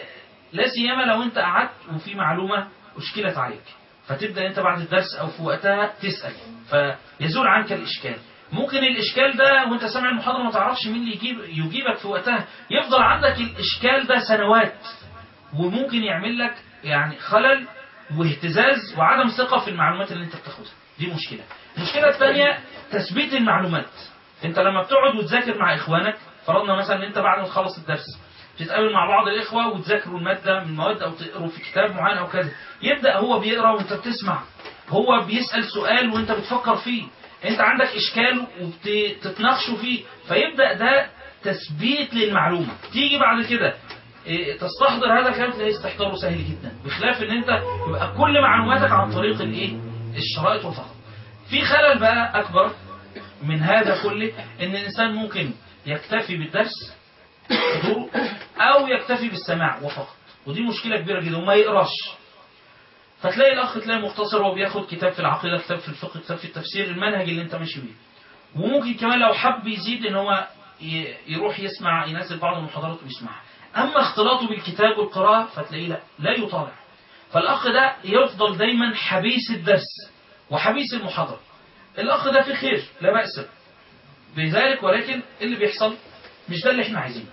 لا سيما لو انت قعدت وفي معلومه اشكلت عليك فتبدا انت بعد الدرس او في وقتها تسال فيزول عنك الاشكال ممكن الاشكال ده وانت سامع المحاضره ما تعرفش مين اللي يجيب يجيبك في وقتها يفضل عندك الاشكال ده سنوات وممكن يعمل لك يعني خلل واهتزاز وعدم ثقة في المعلومات اللي انت بتاخدها دي مشكلة المشكلة الثانية تثبيت المعلومات انت لما بتقعد وتذاكر مع اخوانك فرضنا مثلا ان انت بعد ما تخلص الدرس تتقابل مع بعض الاخوة وتذاكروا المادة من المواد او تقروا في كتاب معين او كذا يبدأ هو بيقرا وانت بتسمع هو بيسأل سؤال وانت بتفكر فيه انت عندك اشكال وبتتناقشوا فيه فيبدأ ده تثبيت للمعلومة تيجي بعد كده إيه، تستحضر هذا الكلام تلاقي استحضاره سهل جدا بخلاف ان انت يبقى كل معلوماتك عن طريق الايه الشرائط وفقط في خلل بقى اكبر من هذا كله ان الانسان ممكن يكتفي بالدرس حضوره او يكتفي بالسماع وفقط ودي مشكله كبيره جدا وما يقراش فتلاقي الاخ تلاقي مختصر وهو بياخد كتاب في العقيده كتاب في الفقه كتاب في التفسير المنهج اللي انت ماشي بيه وممكن كمان لو حب يزيد ان هو ي- يروح يسمع ينزل بعض المحاضرات ويسمعها اما اختلاطه بالكتاب والقراءه فتلاقيه لا لا يطالع فالاخ ده يفضل دايما حبيس الدرس وحبيس المحاضره الاخ ده في خير لا باس بذلك ولكن اللي بيحصل مش ده اللي احنا عايزينه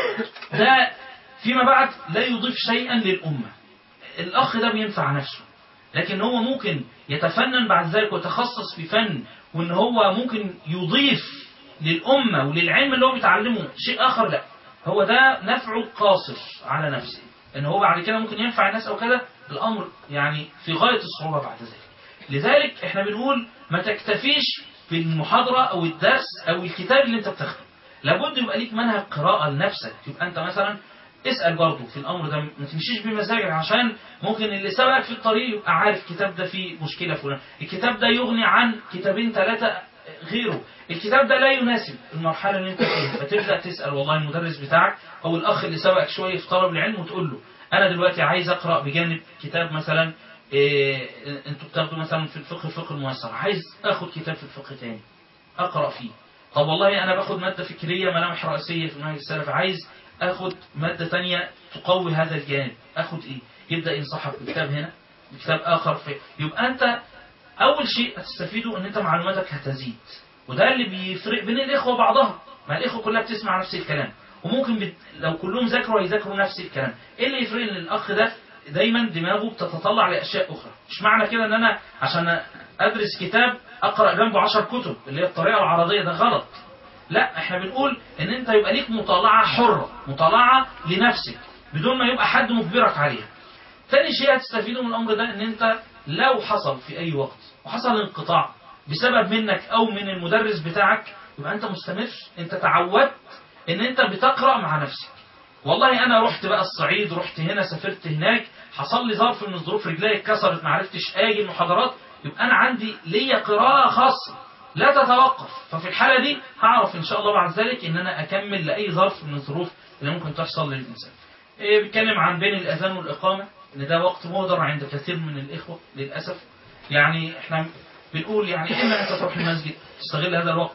ده فيما بعد لا يضيف شيئا للامه الاخ ده بينفع نفسه لكن هو ممكن يتفنن بعد ذلك ويتخصص في فن وان هو ممكن يضيف للامه وللعلم اللي هو بيتعلمه شيء اخر لا هو ده نفعه قاصر على نفسه ان هو بعد كده ممكن ينفع الناس او كده الامر يعني في غايه الصعوبه بعد ذلك لذلك احنا بنقول ما تكتفيش بالمحاضره او الدرس او الكتاب اللي انت بتاخده لابد يبقى ليك منهج قراءه لنفسك يبقى انت مثلا اسال برضه في الامر ده ما تمشيش بمزاجك عشان ممكن اللي سبقك في الطريق يبقى عارف الكتاب ده فيه مشكله فلان الكتاب ده يغني عن كتابين ثلاثه غيره الكتاب ده لا يناسب المرحله اللي انت فيها فتبدا تسال والله المدرس بتاعك او الاخ اللي سبقك شويه في طلب العلم وتقول له انا دلوقتي عايز اقرا بجانب كتاب مثلا إيه انتوا بتاخدوا مثلا في الفقه الفقه الميسر عايز اخد كتاب في الفقه تاني اقرا فيه طب والله انا باخد ماده فكريه ملامح رئيسيه في المنهج السلف عايز اخد ماده تانية تقوي هذا الجانب اخد ايه يبدا ينصحك بكتاب هنا بكتاب اخر في يبقى انت اول شيء هتستفيده ان انت معلوماتك هتزيد وده اللي بيفرق بين الاخوه بعضها ما الاخوه كلها بتسمع نفس الكلام وممكن بت... لو كلهم ذاكروا هيذاكروا نفس الكلام ايه اللي يفرق ان الاخ ده دايما دماغه بتتطلع لاشياء اخرى مش معنى كده ان انا عشان ادرس كتاب اقرا جنبه عشر كتب اللي هي الطريقه العرضيه ده غلط لا احنا بنقول ان انت يبقى ليك مطالعه حره مطالعه لنفسك بدون ما يبقى حد مجبرك عليها تاني شيء هتستفيده من الامر ده ان انت لو حصل في اي وقت وحصل انقطاع بسبب منك او من المدرس بتاعك يبقى انت مستمر انت تعودت ان انت بتقرا مع نفسك والله انا رحت بقى الصعيد رحت هنا سافرت هناك حصل لي ظرف من الظروف رجلي اتكسرت ما عرفتش اجي المحاضرات يبقى انا عندي ليا قراءه خاصه لا تتوقف ففي الحاله دي هعرف ان شاء الله بعد ذلك ان انا اكمل لاي ظرف من الظروف اللي ممكن تحصل للانسان إيه بيتكلم عن بين الاذان والاقامه ان ده وقت مهدر عند كثير من الاخوه للاسف يعني احنا بنقول يعني اما انت تروح المسجد تستغل هذا الوقت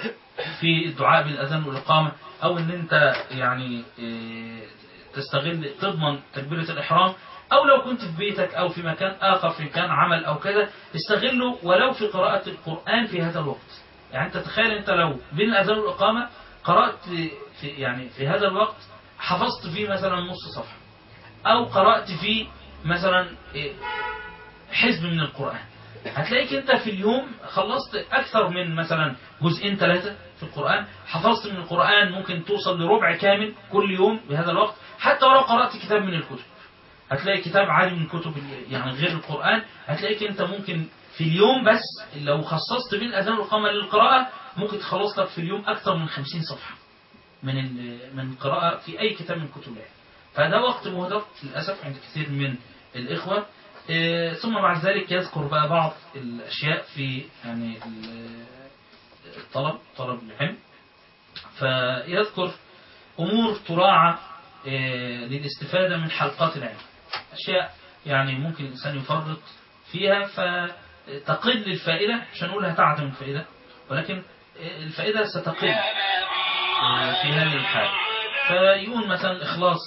في الدعاء بالاذان والاقامه او ان انت يعني إيه، تستغل تضمن تكبيره الاحرام او لو كنت في بيتك او في مكان اخر في مكان عمل او كذا استغله ولو في قراءه القران في هذا الوقت يعني انت تخيل انت لو بين الاذان والاقامه قرات في يعني في هذا الوقت حفظت فيه مثلا نص صفحه او قرات فيه مثلا إيه، حزب من القرآن هتلاقيك انت في اليوم خلصت اكثر من مثلا جزئين ثلاثة في القرآن حفظت من القرآن ممكن توصل لربع كامل كل يوم بهذا الوقت حتى ولو قرأت كتاب من الكتب هتلاقي كتاب عادي من كتب يعني غير القرآن هتلاقيك انت ممكن في اليوم بس لو خصصت بين الأذان والقامة للقراءة ممكن تخلص لك في اليوم أكثر من 50 صفحة من ال- من قراءة في أي كتاب من كتب الله فده وقت مهدر للأسف عند كثير من الإخوة إيه، ثم بعد ذلك يذكر بقى بعض الأشياء في يعني ال- الطلب طلب العلم فيذكر أمور تراعى إيه، للاستفادة من حلقات العلم أشياء يعني ممكن الإنسان يفرط فيها فتقل الفائدة مش هنقول هتعدم الفائدة ولكن الفائدة ستقل في هذه الحالة فيقول مثلا الإخلاص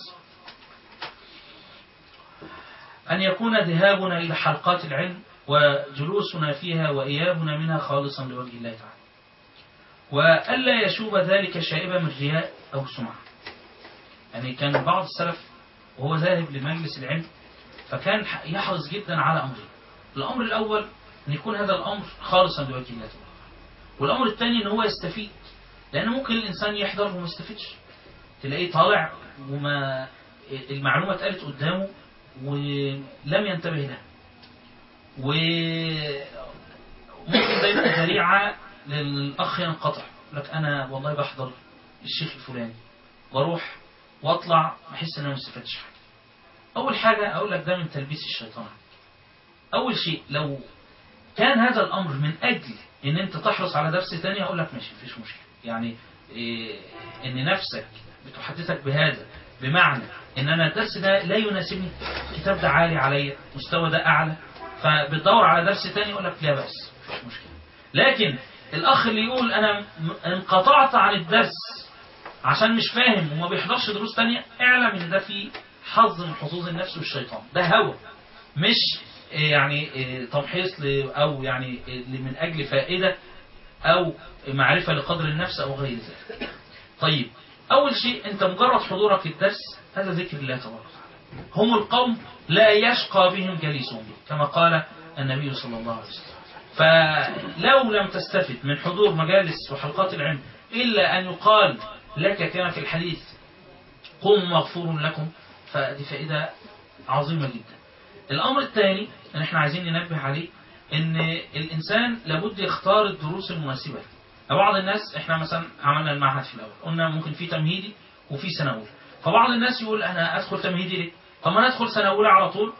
أن يكون ذهابنا إلى حلقات العلم وجلوسنا فيها وإيابنا منها خالصا لوجه الله تعالى وألا يشوب ذلك شائبة من رياء أو سمعة يعني كان بعض السلف وهو ذاهب لمجلس العلم فكان يحرص جدا على أمرين الأمر الأول أن يكون هذا الأمر خالصا لوجه الله تعالى والأمر الثاني أن هو يستفيد لأن ممكن الإنسان يحضر وما يستفيدش تلاقيه طالع وما المعلومة اتقالت قدامه ولم ينتبه لها وممكن ده يبقى ذريعة للأخ ينقطع يقول لك أنا والله بحضر الشيخ الفلاني واروح واطلع بحس ان انا ما استفدتش حاجه. اول حاجه اقول لك ده من تلبيس الشيطان عليك. اول شيء لو كان هذا الامر من اجل ان انت تحرص على درس تاني اقول لك ماشي مفيش مشكله. يعني إيه ان نفسك بتحدثك بهذا بمعنى ان انا الدرس ده لا يناسبني الكتاب ده عالي عليا مستوى ده اعلى فبتدور على درس تاني اقول لك لا باس مفيش مشكله. لكن الاخ اللي يقول انا م- انقطعت عن الدرس عشان مش فاهم وما بيحضرش دروس تانية اعلم ان ده فيه حظ من حظوظ النفس والشيطان ده هوى مش إيه يعني إيه تمحيص ل- او يعني إيه من اجل فائدة او معرفة لقدر النفس او غير ذلك طيب اول شيء انت مجرد حضورك الدرس هذا ذكر الله تبارك وتعالى هم القوم لا يشقى بهم جليسهم به كما قال النبي صلى الله عليه وسلم فلو لم تستفد من حضور مجالس وحلقات العلم إلا أن يقال لك كما في الحديث قوموا مغفور لكم فدي فائدة عظيمة جدا الأمر الثاني اللي احنا عايزين ننبه عليه ان الإنسان لابد يختار الدروس المناسبة له. بعض الناس احنا مثلا عملنا المعهد في الأول قلنا ممكن في تمهيدي وفي سنة أولى فبعض الناس يقول أنا أدخل تمهيدي ليه؟ طب ما أنا أدخل سنة أولى على طول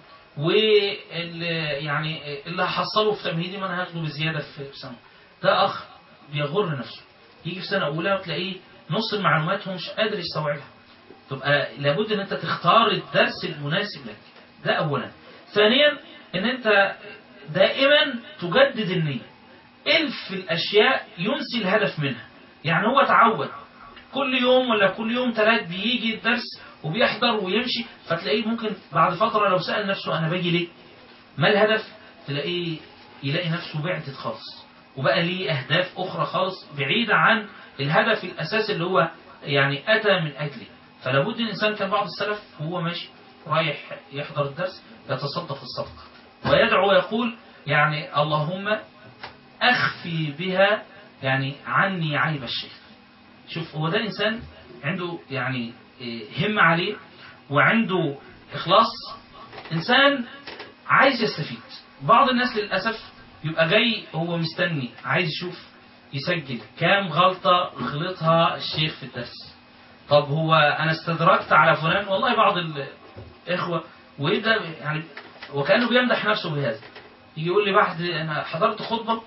وال يعني اللي هحصله في تمهيدي ما انا هاخده بزياده في في سنه ده اخ بيغر نفسه يجي في سنه اولى وتلاقيه نص المعلومات هو مش قادر يستوعبها تبقى لابد ان انت تختار الدرس المناسب لك ده اولا ثانيا ان انت دائما تجدد النيه الف الاشياء ينسي الهدف منها يعني هو تعود كل يوم ولا كل يوم ثلاث بيجي الدرس وبيحضر ويمشي فتلاقيه ممكن بعد فترة لو سأل نفسه أنا باجي ليه ما الهدف تلاقيه يلاقي نفسه بعدت خالص وبقى ليه أهداف أخرى خالص بعيدة عن الهدف الأساسي اللي هو يعني أتى من أجله فلا بد الإنسان كان بعض السلف وهو ماشي رايح يحضر الدرس يتصدق الصدقة ويدعو ويقول يعني اللهم أخفي بها يعني عني عيب الشيخ شوف هو ده إنسان عنده يعني إيه، همة عليه وعنده إخلاص إنسان عايز يستفيد بعض الناس للأسف يبقى جاي هو مستني عايز يشوف يسجل كام غلطة غلطها الشيخ في الدرس طب هو أنا استدركت على فلان والله بعض الإخوة ويبدأ يعني وكأنه بيمدح نفسه بهذا يجي يقول لي بعد أنا حضرت خطبة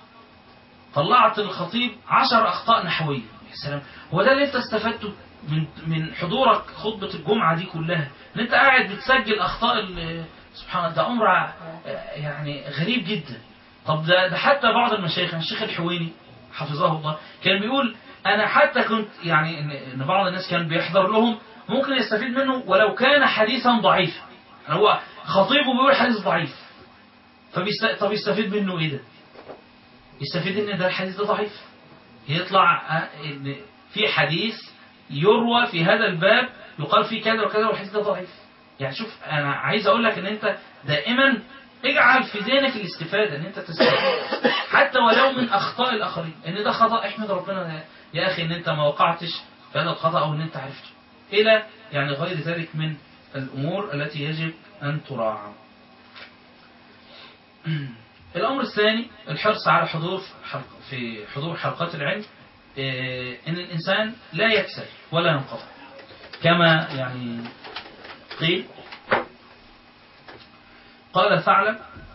طلعت الخطيب عشر أخطاء نحوية يا سلام هو ده اللي أنت استفدته من من حضورك خطبة الجمعة دي كلها ان انت قاعد بتسجل اخطاء ال- سبحان الله ده امر ع- يعني غريب جدا طب ده, ده حتى بعض المشايخ يعني الشيخ الحويني حفظه الله كان بيقول انا حتى كنت يعني ان إن بعض الناس كان بيحضر لهم ممكن يستفيد منه ولو كان حديثا ضعيفا يعني هو خطيبه بيقول حديث ضعيف فبيست... طب يستفيد منه ايه ده يستفيد ان ده الحديث ده ضعيف يطلع آه، ان في حديث يروى في هذا الباب يقال فيه كذا وكذا والحديث ده ضعيف يعني شوف انا عايز اقول لك ان انت دائما اجعل في ذهنك الاستفادة ان انت تستفيد حتى ولو من اخطاء الاخرين ان ده خطأ احمد ربنا يا اخي ان انت ما وقعتش في هذا الخطأ او ان انت عرفته الى يعني غير ذلك من الامور التي يجب ان تراعى الامر الثاني الحرص على حضور حلق في حضور حلقات العلم إيه، ان الانسان لا يكسل ولا ينقطع كما يعني قيل قال ثعلب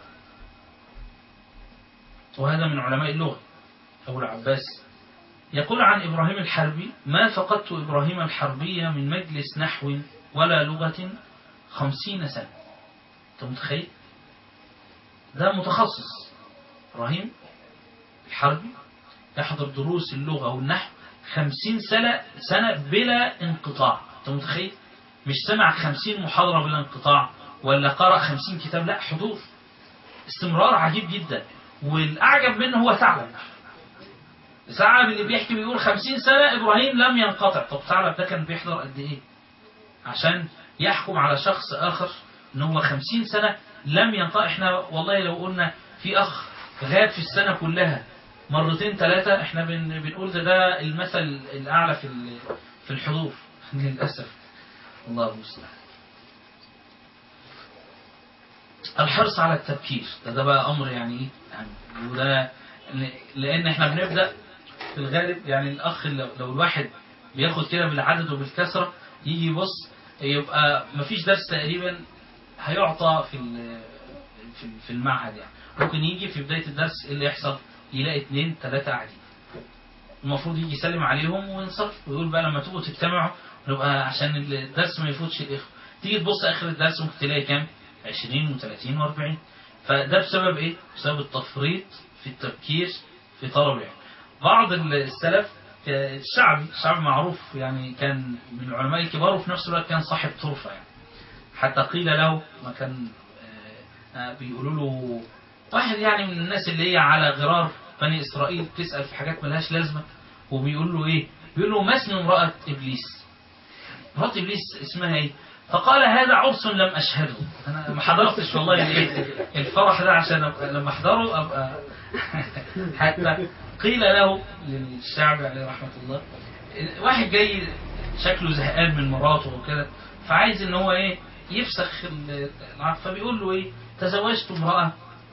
وهذا من علماء اللغة أبو العباس يقول عن إبراهيم الحربي ما فقدت إبراهيم الحربي من مجلس نحو ولا لغة خمسين سنة أنت متخيل ده متخصص إبراهيم الحربي يحضر دروس اللغة والنحو خمسين سنة سنة بلا انقطاع أنت متخيل مش سمع خمسين محاضرة بلا انقطاع ولا قرأ خمسين كتاب لا حضور استمرار عجيب جدا والأعجب منه هو ثعلب ثعلب اللي بيحكي بيقول خمسين سنة إبراهيم لم ينقطع طب ثعلب ده كان بيحضر قد إيه عشان يحكم على شخص آخر إن هو خمسين سنة لم ينقطع إحنا والله لو قلنا في أخ غاب في السنة كلها مرتين ثلاثة إحنا بن بنقول ده ده المثل الأعلى في ال- في الحضور للأسف الله المستعان الحرص على التبكير ده, ده بقى امر يعني ايه يعني وده لان احنا بنبدا في الغالب يعني الاخ لو لو الواحد بياخد كده بالعدد وبالكثره يجي يبص يبقى مفيش درس تقريبا هيعطى في ال- في في المعهد يعني ممكن يجي في بدايه الدرس إيه اللي يحصل يلاقي اثنين ثلاثه قاعدين المفروض يجي يسلم عليهم وينصرف ويقول بقى لما تبقوا تجتمعوا نبقى عشان الدرس ما يفوتش الاخوه تيجي تبص اخر الدرس ممكن تلاقي كام 20 و30 و40 فده بسبب ايه بسبب التفريط في التفكير في طلب العلم بعض السلف الشعبي الشعب معروف يعني كان من العلماء الكبار وفي نفس الوقت كان صاحب طرفة يعني حتى قيل له ما كان آه، آه، بيقولوا له واحد يعني من الناس اللي هي على غرار بني إسرائيل تسأل في حاجات ملهاش لازمة وبيقول له إيه بيقول له ما اسم امرأة إبليس امرأة إبليس اسمها إيه فقال هذا عرس لم أشهده أنا ما حضرتش والله الإيه؟ الفرح ده عشان أبقى لما أحضره أبقى حتى قيل له للشعب عليه رحمة الله واحد جاي شكله زهقان من مراته وكده فعايز ان هو ايه يفسخ ال- العقد فبيقول له ايه تزوجت امرأة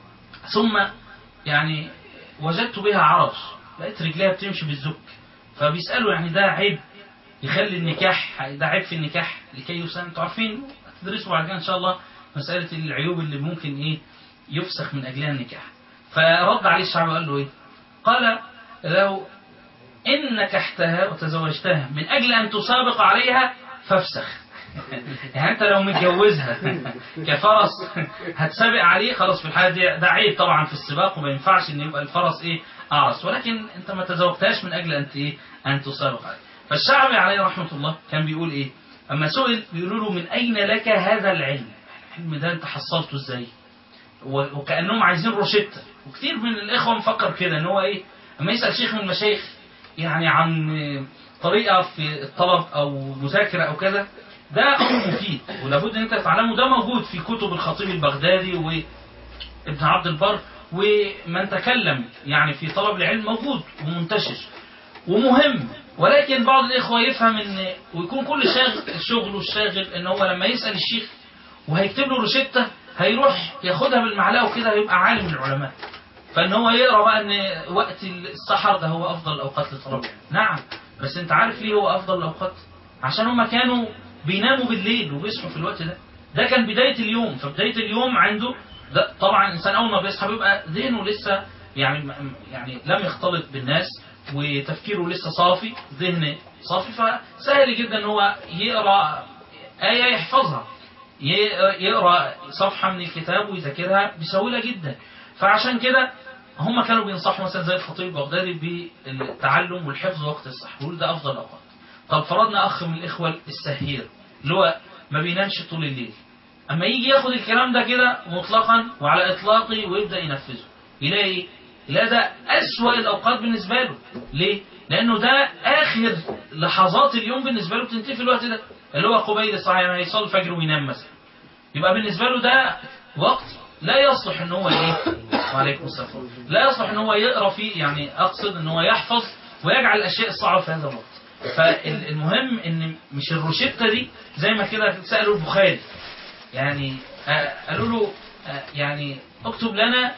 ثم يعني وجدت بها عرج لقيت رجليها بتمشي بالزك فبيسألوا يعني ده عيب يخلي النكاح ده عيب في النكاح لكي يسن انتوا عارفين تدرسوا بعد كده ان شاء الله مسألة العيوب اللي ممكن ايه يفسخ من اجلها النكاح فرد عليه الشعب وقال له ايه قال لو إن نكحتها وتزوجتها من أجل أن تسابق عليها فافسخ يعني أنت لو متجوزها كفرس هتسابق عليه خلاص في الحالة دي ده عيب طبعا في السباق وما ينفعش إن يبقى الفرس إيه أعرس ولكن أنت ما تزوجتهاش من أجل أن إيه أن تسابق عليه فالشعبي عليه رحمة الله كان بيقول إيه أما سئل بيقولوا له من أين لك هذا العلم العلم ده أنت حصلته إزاي و- وكأنهم عايزين روشتة وكتير من الإخوة مفكر كده إن هو إيه أما يسأل شيخ من المشايخ يعني عن طريقة في الطلب أو مذاكرة أو كذا ده أمر مفيد ولابد أن أنت تتعلمه ده موجود في كتب الخطيب البغدادي وابن عبد البر ومن تكلم يعني في طلب العلم موجود ومنتشر ومهم ولكن بعض الإخوة يفهم أن ويكون كل شاغل شغله الشاغل أن هو لما يسأل الشيخ وهيكتب له روشتة هيروح ياخدها بالمعلقة وكده يبقى عالم من العلماء فان هو يقرا بقى ان وقت السحر ده هو افضل الاوقات لطلب العلم نعم بس انت عارف ليه هو افضل الاوقات عشان هم كانوا بيناموا بالليل وبيصحوا في الوقت ده ده كان بدايه اليوم فبدايه اليوم عنده ده طبعا الانسان اول ما بيصحى بيبقى ذهنه لسه يعني يعني لم يختلط بالناس وتفكيره لسه صافي ذهن صافي فسهل جدا ان هو يقرا ايه يحفظها ي- يقرا صفحه من الكتاب ويذاكرها بسهوله جدا فعشان كده هم كانوا بينصحوا مثلا زي الخطيب البغدادي بالتعلم والحفظ وقت السحر يقول ده افضل الاوقات طب فرضنا اخ من الاخوه السهير اللي هو ما بينامش طول الليل اما يجي ياخد الكلام ده كده مطلقا وعلى اطلاقه ويبدا ينفذه يلاقي ايه؟ يلاقي ده اسوأ الاوقات بالنسبه له ليه لانه ده اخر لحظات اليوم بالنسبه له بتنتهي في الوقت ده اللي هو قبيل الصحيح يعني هيصلي الفجر وينام مثلا يبقى بالنسبه له ده وقت لا يصلح ان هو ايه وعليكم السلام لا يصلح ان هو يقرا فيه يعني اقصد ان هو يحفظ ويجعل الاشياء الصعبه في هذا الوقت فالمهم ان مش الروشته دي زي ما كده سالوا البخاري يعني آه، قالوا له آه، يعني اكتب لنا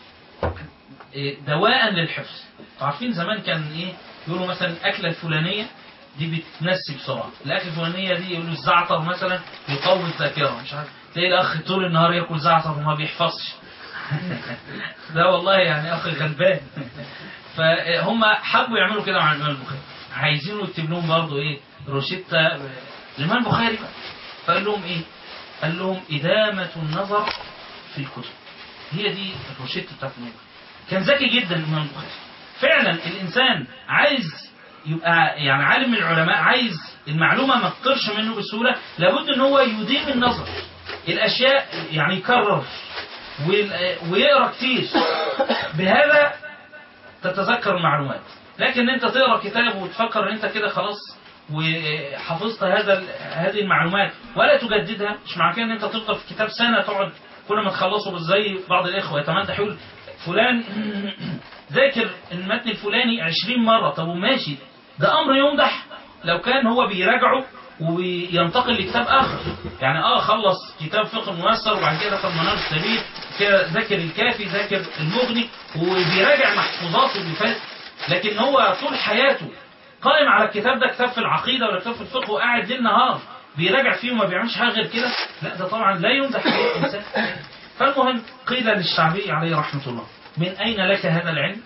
آه، دواء للحفظ عارفين زمان كان ايه يقولوا مثلا الاكله الفلانيه دي بتنسي بسرعه الاكله الفلانيه دي يقولوا الزعتر مثلا يقوي الذاكره مش عارف تلاقي الاخ طول النهار ياكل زعتر وما بيحفظش ده والله يعني اخ غلبان فهم حبوا يعملوا كده مع الامام البخاري عايزينه يكتب لهم برضه ايه روشته الامام البخاري بقى فقال لهم ايه قال لهم ادامه النظر في الكتب هي دي الروشته بتاعت الامام كان ذكي جدا الامام البخاري فعلا الانسان عايز يبقى يعني عالم من العلماء عايز المعلومه ما تطرش منه بسهوله لابد ان هو يديم النظر الاشياء يعني يكرر وال- ويقرا كتير بهذا تتذكر المعلومات لكن انت تقرا كتاب وتفكر ان انت كده خلاص وحفظت هذا ال- هذه المعلومات ولا تجددها مش معنى كده ان انت تفضل في كتاب سنه تقعد كل ما تخلصه زي بعض الاخوه يتمدح يقول فلان ذاكر المتن الفلاني 20 مره طب وماشي ده امر يمدح لو كان هو بيراجعه وينتقل لكتاب اخر يعني اه خلص كتاب فقه ميسر وبعد كده دخل منار السبيل كده ذاكر الكافي ذاكر المغني وبيراجع محفوظاته اللي فات لكن هو طول حياته قائم على الكتاب ده كتاب في العقيده ولا كتاب في الفقه وقاعد ليل نهار بيراجع فيه وما بيعملش حاجه غير كده لا ده طبعا لا يمدح عليه الانسان فالمهم قيل للشعبي عليه رحمه الله من اين لك هذا العلم؟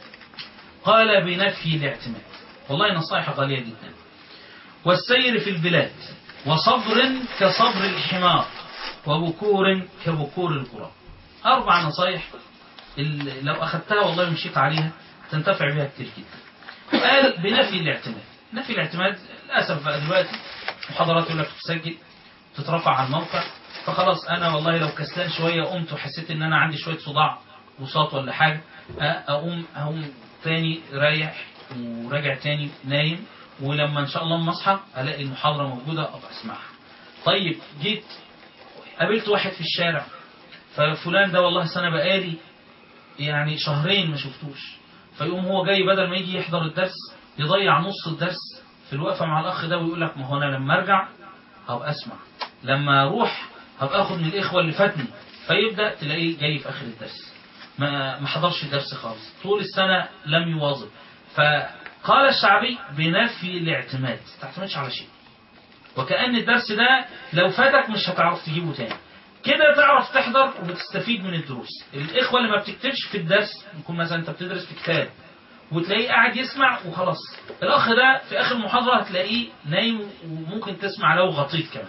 قال بنفي الاعتماد والله نصائح غاليه جدا والسير في البلاد وصبر كصبر الحمار وبكور كبكور القرى أربع نصايح اللي لو أخذتها والله ومشيت عليها تنتفع بها كتير جدا قال بنفي الاعتماد نفي الاعتماد للأسف بقى دلوقتي محاضرات يقول لك تسجل تترفع على الموقع فخلاص أنا والله لو كسلان شوية قمت وحسيت إن أنا عندي شوية صداع وساط ولا حاجة أه، أقوم أقوم تاني رايح وراجع تاني نايم ولما ان شاء الله اما اصحى الاقي المحاضره موجوده ابقى اسمعها. طيب جيت قابلت واحد في الشارع ففلان ده والله سنه بقالي يعني شهرين ما شفتوش فيقوم هو جاي بدل ما يجي يحضر الدرس يضيع نص الدرس في الوقفه مع الاخ ده ويقول لك ما هو انا لما ارجع هبقى اسمع لما اروح هبقى اخد من الاخوه اللي فاتني فيبدا تلاقيه جاي في اخر الدرس ما ما حضرش الدرس خالص طول السنه لم يواظب فقال الشعبي بنفي الاعتماد ما تعتمدش على شيء وكأن الدرس ده لو فاتك مش هتعرف تجيبه تاني كده تعرف تحضر وتستفيد من الدروس الإخوة اللي ما بتكتبش في الدرس يكون مثلا أنت بتدرس في كتاب وتلاقيه قاعد يسمع وخلاص الأخ ده في آخر المحاضرة هتلاقيه نايم وممكن تسمع لو غطيت كمان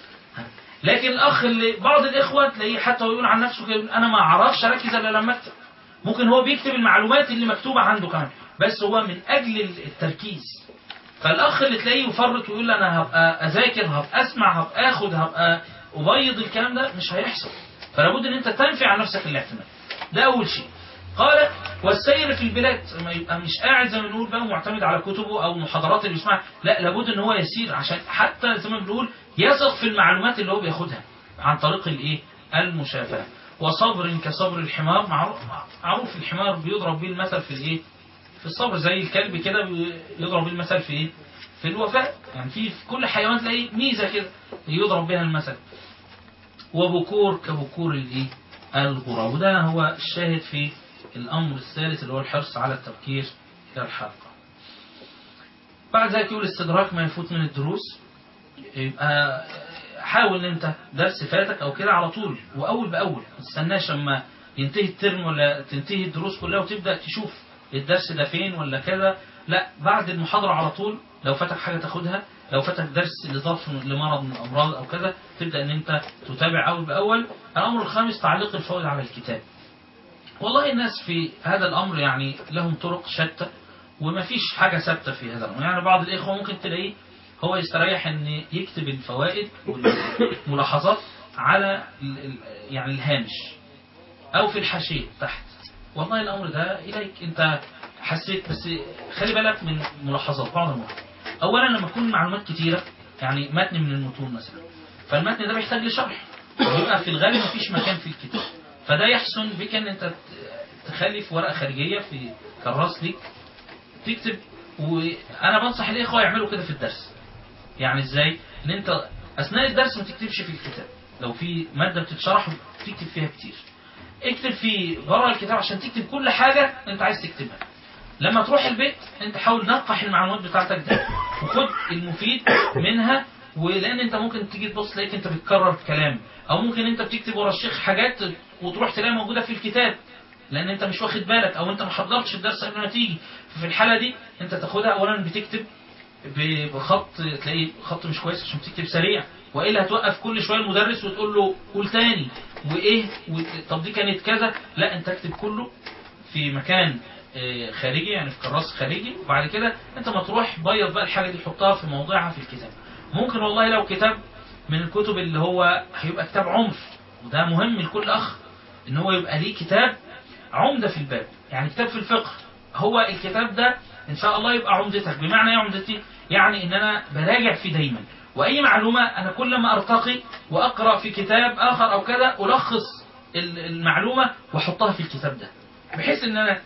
لكن الأخ اللي بعض الإخوة تلاقيه حتى هو يقول عن نفسه كده يقول أنا ما أعرفش أركز إلا لما أكتب ممكن هو بيكتب المعلومات اللي مكتوبة عنده كمان بس هو من أجل التركيز فالاخ اللي تلاقيه يفرط ويقول انا هبقى اذاكر هبقى اسمع هبقى اخد هبقى ابيض الكلام ده مش هيحصل فلابد ان انت تنفي عن نفسك الاعتماد ده اول شيء قال والسير في البلاد ما يبقى مش قاعد زي ما بنقول بقى معتمد على كتبه او محاضرات اللي بيسمعها لا لابد ان هو يسير عشان حتى زي ما بنقول يثق في المعلومات اللي هو بياخدها عن طريق الايه المشافهه وصبر كصبر الحمار معروف, معروف الحمار بيضرب بيه المثل في الايه في الصبر زي الكلب كده يضرب بيه المثل في ايه في الوفاء يعني في في كل حيوان تلاقي ميزه كده يضرب بها المثل وبكور كبكور الايه الغراب وده هو الشاهد في الامر الثالث اللي هو الحرص على التبكير الى الحلقه بعد ذلك يقول استدراك ما يفوت من الدروس يبقى حاول ان انت درس فاتك او كده على طول واول باول ما تستناش لما ينتهي الترم ولا تنتهي الدروس كلها وتبدا تشوف الدرس ده فين ولا كذا لا بعد المحاضرة على طول لو فاتك حاجة تاخدها لو فاتك درس لظرف لمرض من الأمراض أو كذا تبدأ أن أنت تتابع أول بأول الأمر الخامس تعليق الفوائد على الكتاب والله الناس في هذا الأمر يعني لهم طرق شتى وما فيش حاجة ثابتة في هذا الأمر يعني بعض الإخوة ممكن تلاقيه هو يستريح أن يكتب الفوائد والملاحظات على ال- ال- يعني الهامش أو في الحاشية تحت والله الأمر ده إليك أنت حسيت بس خلي بالك من ملاحظات بعض الملاحظات أولا لما تكون معلومات كتيرة يعني متن من المتون مثلا فالمتن ده بيحتاج لشرح ويبقى في الغالب مفيش مكان في الكتاب فده يحسن بك ان انت ت- تخلي في ورقه خارجيه في كراس ليك تكتب وانا بنصح الاخوه يعملوا كده في الدرس يعني ازاي ان انت اثناء الدرس ما تكتبش في الكتاب لو في ماده بتتشرح تكتب فيها كتير اكتب في بره الكتاب عشان تكتب كل حاجه انت عايز تكتبها لما تروح البيت انت حاول نقح المعلومات بتاعتك دي وخد المفيد منها ولان انت ممكن تيجي تبص تلاقيك انت بتكرر كلام او ممكن انت بتكتب ورا الشيخ حاجات وتروح تلاقيها موجوده في الكتاب لان انت مش واخد بالك او انت ما حضرتش الدرس قبل ما تيجي ففي الحاله دي انت تاخدها اولا بتكتب ب- بخط تلاقيه خط مش كويس عشان تكتب سريع والا هتوقف كل شويه المدرس وتقول له قول تاني وايه و... طب دي كانت كذا لا انت اكتب كله في مكان آه، خارجي يعني في كراس خارجي وبعد كده انت ما تروح بيض بقى الحاجه دي حطها في موضعها في الكتاب ممكن والله لو كتاب من الكتب اللي هو هيبقى كتاب عمر وده مهم لكل اخ ان هو يبقى ليه كتاب عمده في الباب يعني كتاب في الفقه هو الكتاب ده ان شاء الله يبقى عمدتك بمعنى ايه عمدتي يعني ان انا براجع فيه دايما واي معلومه انا كل ما ارتقي واقرا في كتاب اخر او كذا الخص ال- المعلومه واحطها في الكتاب ده بحيث ان انا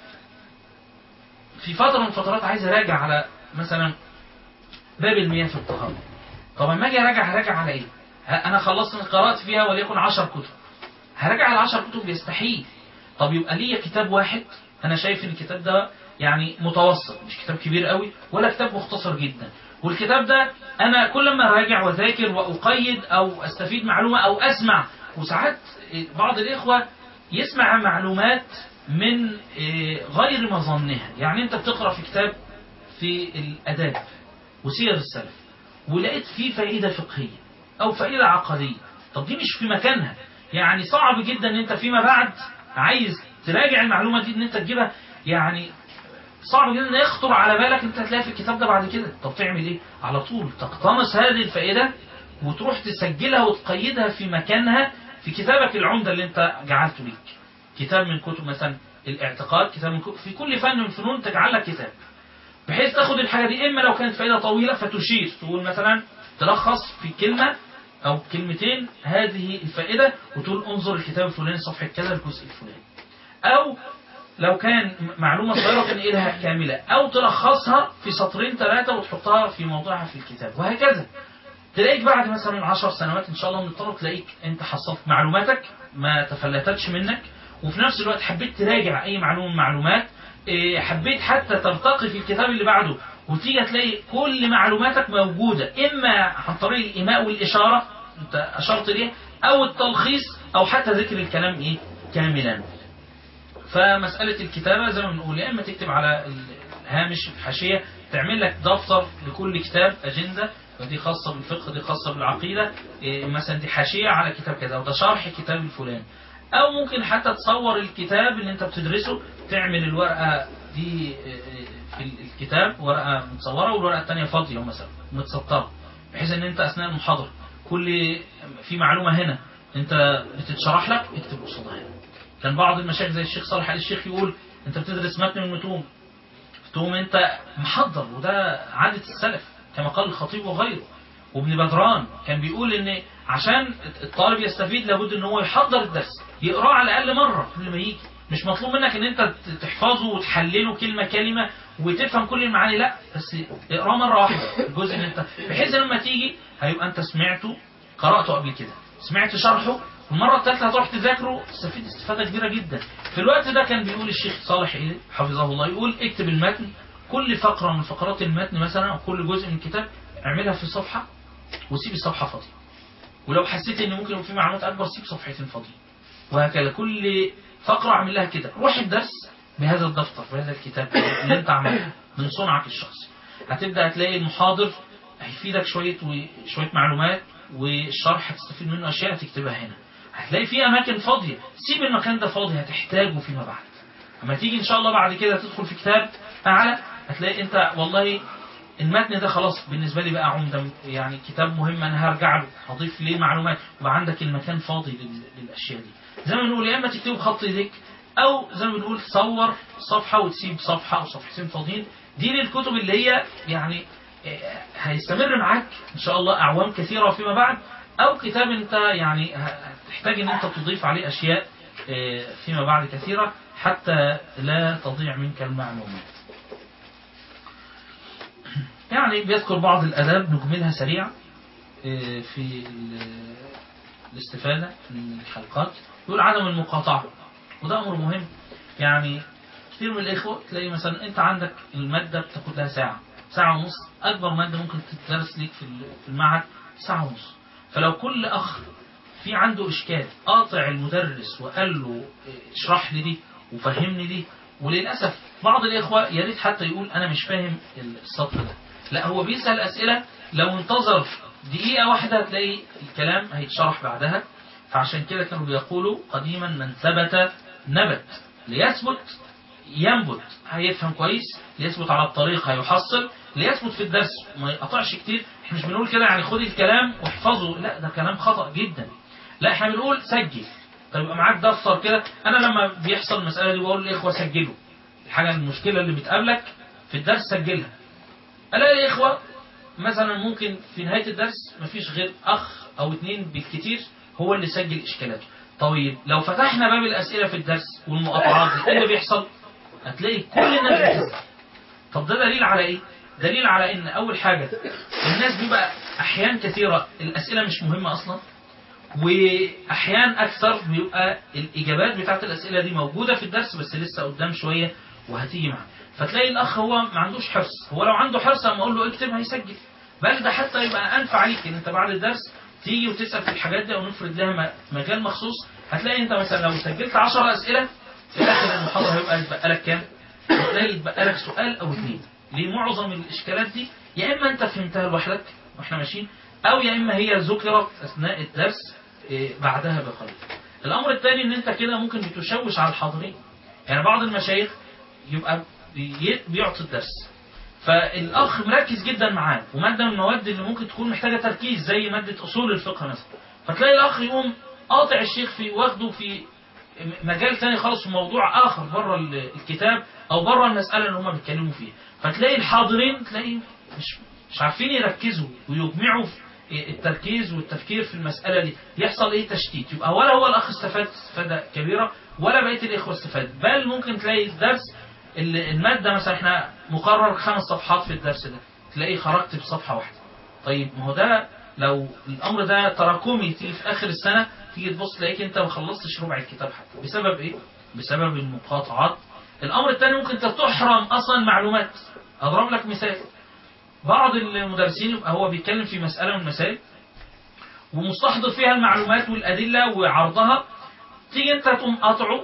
في فتره من الفترات عايز اراجع على مثلا باب المياه في الطهاره طب اما اجي اراجع هراجع على ايه ه- انا خلصت من قرات فيها وليكن 10 كتب هراجع على 10 كتب يستحيل طب يبقى ليا كتاب واحد انا شايف ان الكتاب ده يعني متوسط مش كتاب كبير قوي ولا كتاب مختصر جدا والكتاب ده انا كل ما اراجع واذاكر واقيد او استفيد معلومه او اسمع وساعات بعض الاخوه يسمع معلومات من إيه، غير مظنها يعني انت بتقرا في كتاب في الاداب وسير السلف ولقيت فيه فائده فقهيه او فائده عقديه طب دي مش في مكانها يعني صعب جدا ان انت فيما بعد عايز تراجع المعلومه دي ان انت تجيبها يعني صعب جدا ان يخطر على بالك انت هتلاقيها في الكتاب ده بعد كده طب تعمل ايه على طول تقتنص هذه الفائده وتروح تسجلها وتقيدها في مكانها في كتابك العمده اللي انت جعلته ليك كتاب من كتب مثلا الاعتقاد كتاب من كتب في كل فن من الفنون تجعل لك كتاب بحيث تاخد الحاجه دي اما لو كانت فائده طويله فتشير تقول مثلا تلخص في كلمه او كلمتين هذه الفائده وتقول انظر الكتاب الفلاني صفحه كذا الجزء الفلاني او لو كان معلومة صغيرة تنقلها كاملة أو تلخصها في سطرين ثلاثة وتحطها في موضعها في الكتاب وهكذا تلاقيك بعد مثلا عشر سنوات إن شاء الله من الطرق تلاقيك أنت حصلت معلوماتك ما تفلتتش منك وفي نفس الوقت حبيت تراجع أي معلومة من معلومات إيه، حبيت حتى ترتقي في الكتاب اللي بعده وتيجي تلاقي كل معلوماتك موجودة إما عن طريق الإيماء والإشارة أنت أشرت ليه أو التلخيص أو حتى ذكر الكلام إيه كاملا فمسألة الكتابة زي ما بنقول يا إما تكتب على الهامش الحاشية تعمل لك دفتر لكل كتاب أجندة ودي خاصة بالفقه دي خاصة بالعقيدة إيه، مثلا دي حاشية على كتاب كذا وده شرح كتاب الفلان أو ممكن حتى تصور الكتاب اللي أنت بتدرسه تعمل الورقة دي إيه، في الكتاب ورقة متصورة والورقة الثانية فاضية مثلا متسطرة بحيث ان انت اثناء المحاضرة كل في معلومة هنا انت بتتشرح لك اكتب قصادها هنا كان بعض المشايخ زي الشيخ صالح آل الشيخ يقول انت بتدرس متن من المتون تقوم انت محضر وده عادة السلف كما قال الخطيب وغيره وابن بدران كان بيقول ان عشان الطالب يستفيد لابد ان هو يحضر الدرس يقراه على الاقل مره قبل ما يجي مش مطلوب منك ان انت تحفظه وتحلله كلمه كلمه وتفهم كل المعاني لا بس اقراه مره واحده الجزء اللي انت بحيث لما تيجي هيبقى انت سمعته قراته قبل كده سمعت شرحه المرة الثالثة هتروح تذاكره تستفيد استفادة كبيرة جدا في الوقت ده كان بيقول الشيخ صالح ايه حفظه الله يقول اكتب المتن كل فقرة من فقرات المتن مثلا أو كل جزء من الكتاب اعملها في صفحة وسيب الصفحة فاضية ولو حسيت ان ممكن يبقى في معلومات اكبر سيب صفحتين فاضيين وهكذا كل فقرة اعمل لها كده روح الدرس بهذا الدفتر بهذا الكتاب اللي انت عملته من صنعك الشخصي هتبدأ هتلاقي المحاضر هيفيدك شوية وشوية معلومات والشرح هتستفيد منه أشياء هتكتبها هنا هتلاقي في أماكن فاضية سيب المكان ده فاضي هتحتاجه فيما بعد أما تيجي إن شاء الله بعد كده تدخل في كتاب أعلى هتلاقي أنت والله المتن ده خلاص بالنسبة لي بقى عمدة يعني كتاب مهم أنا هرجع له هضيف ليه معلومات يبقى عندك المكان فاضي لل- للأشياء دي زي ما بنقول يا إما تكتبه بخط إيديك أو زي ما بنقول تصور صفحة وتسيب صفحة أو صفحتين فاضيين دي للكتب اللي هي يعني إيه، هيستمر معاك إن شاء الله أعوام كثيرة فيما بعد أو كتاب أنت يعني ه- هتحتاج إن أنت تضيف عليه أشياء آه، فيما بعد كثيرة حتى لا تضيع منك المعلومات يعني بيذكر بعض الآداب نجملها سريع آه، في ال- الاستفادة من الحلقات يقول عدم المقاطعة وده أمر مهم يعني كثير من الإخوة تلاقي مثلا أنت عندك المادة بتاخد لها ساعة ساعة ونص أكبر مادة ممكن تدرس ليك في ال- في المعهد ساعة ونص فلو كل أخ في عنده إشكال قاطع المدرس وقال له إيه، اشرح لي دي وفهمني دي وللأسف بعض الإخوة يا ريت حتى يقول أنا مش فاهم السطر ده لا هو بيسأل أسئلة لو انتظر دقيقة واحدة هتلاقي الكلام هيتشرح بعدها فعشان كده كانوا بيقولوا قديما من ثبت نبت ليثبت ينبت هيفهم كويس ليثبت على الطريق هيحصل ليثبت في الدرس ما يقطعش كتير احنا مش بنقول كده يعني خد الكلام واحفظه لا ده كلام خطأ جدا لا احنا بنقول سجل طيب يبقى معاك دفتر كده انا لما بيحصل المسألة دي بقول للاخوة سجلوا الحاجة المشكلة اللي بتقابلك في الدرس سجلها الاقي الاخوة مثلا ممكن في نهاية الدرس مفيش غير اخ او اتنين بالكتير هو اللي سجل اشكالاته طيب لو فتحنا باب الاسئلة في الدرس والمقاطعات دي ايه اللي بيحصل هتلاقي كل الناس بتسأل طب ده دليل على ايه دليل على ان اول حاجة الناس بيبقى احيان كثيرة الاسئلة مش مهمة اصلا واحيان اكثر بيبقى الاجابات بتاعت الاسئله دي موجوده في الدرس بس لسه قدام شويه وهتيجي معاه فتلاقي الاخ هو ما عندوش حرص هو لو عنده حرص اما اقول له اكتب هيسجل بل ده حتى يبقى انفع عليك ان انت بعد الدرس تيجي وتسال في الحاجات دي او نفرد لها م- مجال مخصوص هتلاقي انت مثلا لو سجلت 10 اسئله في اخر المحاضره هيبقى يتبقى لك كام؟ هتلاقي يتبقى لك سؤال او اثنين ليه معظم الاشكالات دي يا اما انت فهمتها لوحدك واحنا ماشيين او يا اما هي ذكرت اثناء الدرس إيه، بعدها بقليل الامر الثاني ان انت كده ممكن بتشوش على الحاضرين يعني بعض المشايخ يبقى بي- بيعطي الدرس فالاخ مركز جدا معاه وماده من المواد اللي ممكن تكون محتاجه تركيز زي ماده اصول الفقه مثلا فتلاقي الاخ يقوم قاطع الشيخ في واخده في مجال تاني خالص في موضوع اخر بره ال- الكتاب او بره المساله اللي هم بيتكلموا فيها فتلاقي الحاضرين تلاقي مش مش عارفين يركزوا ويجمعوا في التركيز والتفكير في المساله دي يحصل ايه تشتيت يبقى ولا هو الاخ استفاد استفاده كبيره ولا بقيه الاخوه استفاد بل ممكن تلاقي الدرس ال- الماده مثلا احنا مقرر خمس صفحات في الدرس ده تلاقي خرجت بصفحه واحده طيب ما هو ده لو الامر ده تراكمي تيجي في اخر السنه تيجي تبص تلاقيك انت ما خلصتش ربع الكتاب حتى بسبب ايه؟ بسبب المقاطعات الامر الثاني ممكن انت تحرم اصلا معلومات اضرب لك مثال بعض المدرسين يبقى هو بيتكلم في مساله من المسائل ومستحضر فيها المعلومات والادله وعرضها تيجي انت تقوم قاطعه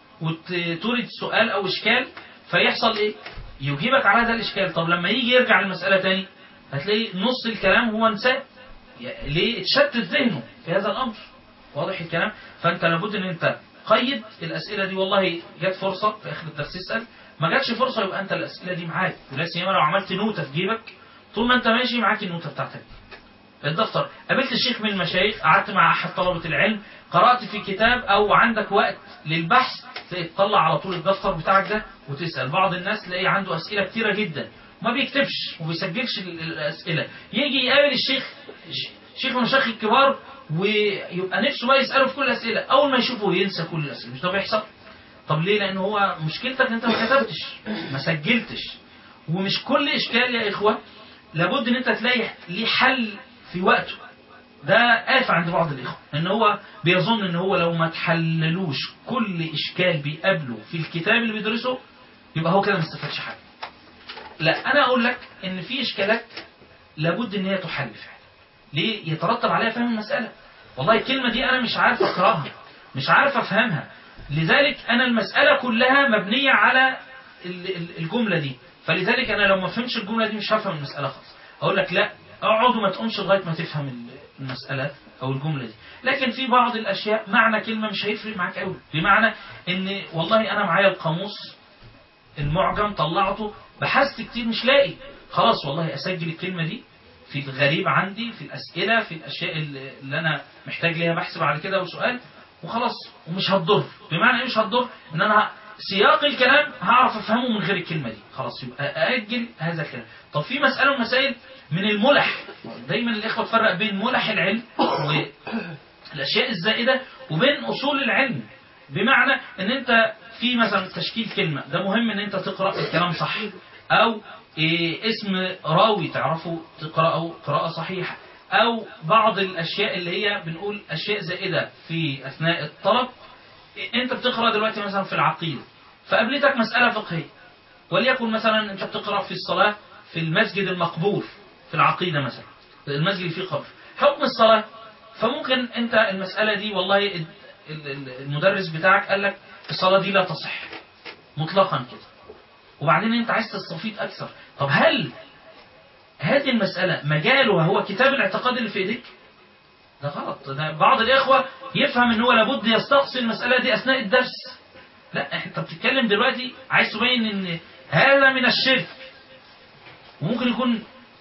وتورد سؤال او اشكال فيحصل ايه؟ يجيبك على هذا الاشكال طب لما يجي يرجع المساله تاني هتلاقي نص الكلام هو نساه يا- ليه اتشتت ذهنه في هذا الامر واضح الكلام فانت لابد ان انت قيد الاسئله دي والله جت فرصه في اخر الدرس اسال ما جاتش فرصه يبقى انت الاسئله دي معاك ولا سيما لو عملت نوته في جيبك طول ما انت ماشي معاك النوته بتاعتك الدفتر قابلت الشيخ من المشايخ قعدت مع احد طلبه العلم قرات في كتاب او عندك وقت للبحث تلاقي تطلع على طول الدفتر بتاعك ده وتسال بعض الناس تلاقي عنده اسئله كتيره جدا ما بيكتبش وما بيسجلش ال- الاسئله يجي يقابل الشيخ ش- شيخ من المشايخ الكبار ويبقى نفسه بقى يساله في كل الاسئله اول ما يشوفه ينسى كل الاسئله مش ده بيحصل طب ليه لان هو مشكلتك ان انت ما كتبتش ما سجلتش ومش كل اشكال يا اخوه لابد ان انت تلاقي ليه حل في وقته ده آفة عند بعض الإخوة إن هو بيظن إن هو لو ما تحللوش كل إشكال بيقابله في الكتاب اللي بيدرسه يبقى هو كده ما استفادش حاجة لا أنا أقول لك إن في إشكالات لابد إن هي تحل فعلا ليه يترتب عليها فهم المسألة والله الكلمة دي أنا مش عارف أقرأها مش عارف أفهمها لذلك أنا المسألة كلها مبنية على ال- ال- الجملة دي فلذلك أنا لو ما فهمش الجملة دي مش هفهم المسألة خالص أقول لك لا اقعد وما تقومش لغاية ما تفهم ال- المسألة أو الجملة دي لكن في بعض الأشياء معنى كلمة مش هيفرق معاك قوي بمعنى إن والله أنا معايا القاموس المعجم طلعته بحثت كتير مش لاقي خلاص والله أسجل الكلمة دي في الغريب عندي في الأسئلة في الأشياء اللي اللي أنا محتاج ليها بحث بعد كده وسؤال وخلاص ومش هتضر بمعنى إيه مش هتضر إن أنا سياق الكلام هعرف أفهمه من غير الكلمة دي خلاص يبقى أأجل هذا الكلام طب في مسألة من المسائل من الملح دايما الإخوة تفرق بين ملح العلم والأشياء الزائدة وبين أصول العلم بمعنى ان انت في مثلا تشكيل كلمة ده مهم ان انت تقرأ الكلام صح او إيه اسم راوي تعرفه تقرأه قراءة صحيحة او بعض الاشياء اللي هي بنقول اشياء زائدة في اثناء الطلب إيه انت بتقرأ دلوقتي مثلا في العقيدة فقابلتك مسألة فقهية وليكن مثلا انت بتقرأ في الصلاة في المسجد المقبول في العقيدة مثلا المسجد اللي فيه قبر حكم الصلاة فممكن انت المسألة دي والله ال- ال- المدرس بتاعك قال لك الصلاة دي لا تصح مطلقا كده وبعدين انت عايز تستفيد اكثر طب هل هذه المسألة مجالها هو كتاب الاعتقاد اللي في ايديك ده غلط ده بعض الاخوة يفهم ان هو لابد يستقصي المسألة دي اثناء الدرس لا انت بتتكلم دلوقتي عايز تبين ان هذا من الشرك وممكن يكون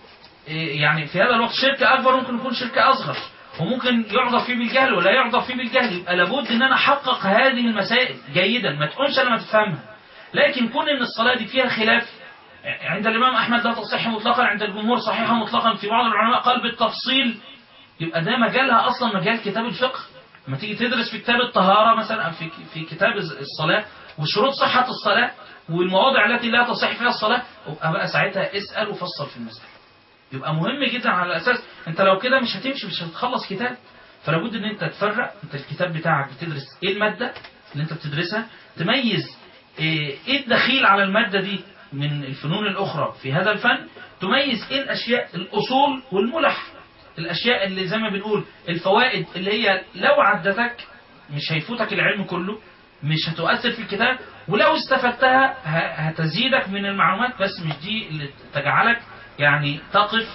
إيه، يعني في هذا الوقت شرك اكبر ممكن يكون شرك اصغر وممكن يعذر فيه بالجهل ولا يعذر فيه بالجهل يبقى لابد ان انا احقق هذه المسائل جيدا ما تكونش انا ما تفهمها لكن كون ان الصلاه دي فيها خلاف عند الامام احمد لا تصح مطلقا عند الجمهور صحيحه مطلقا في بعض العلماء قال بالتفصيل يبقى ده مجالها اصلا مجال كتاب الفقه لما تيجي تدرس في كتاب الطهاره مثلا أو في في كتاب الصلاه وشروط صحه الصلاه والمواضع التي لا تصح فيها الصلاه يبقى بقى ساعتها اسال وفصل في المساله يبقى مهم جدا على اساس انت لو كده مش هتمشي مش هتخلص كتاب فلا بد ان انت تفرق انت الكتاب بتاعك بتدرس ايه الماده اللي انت بتدرسها تميز ايه إيه الدخيل على الماده دي من الفنون الاخرى في هذا الفن تميز ايه الاشياء الاصول والملح الاشياء اللي زي ما بنقول الفوائد اللي هي لو عدتك مش هيفوتك العلم كله مش هتؤثر في الكتاب ولو استفدتها ه- هتزيدك من المعلومات بس مش دي اللي تجعلك يعني تقف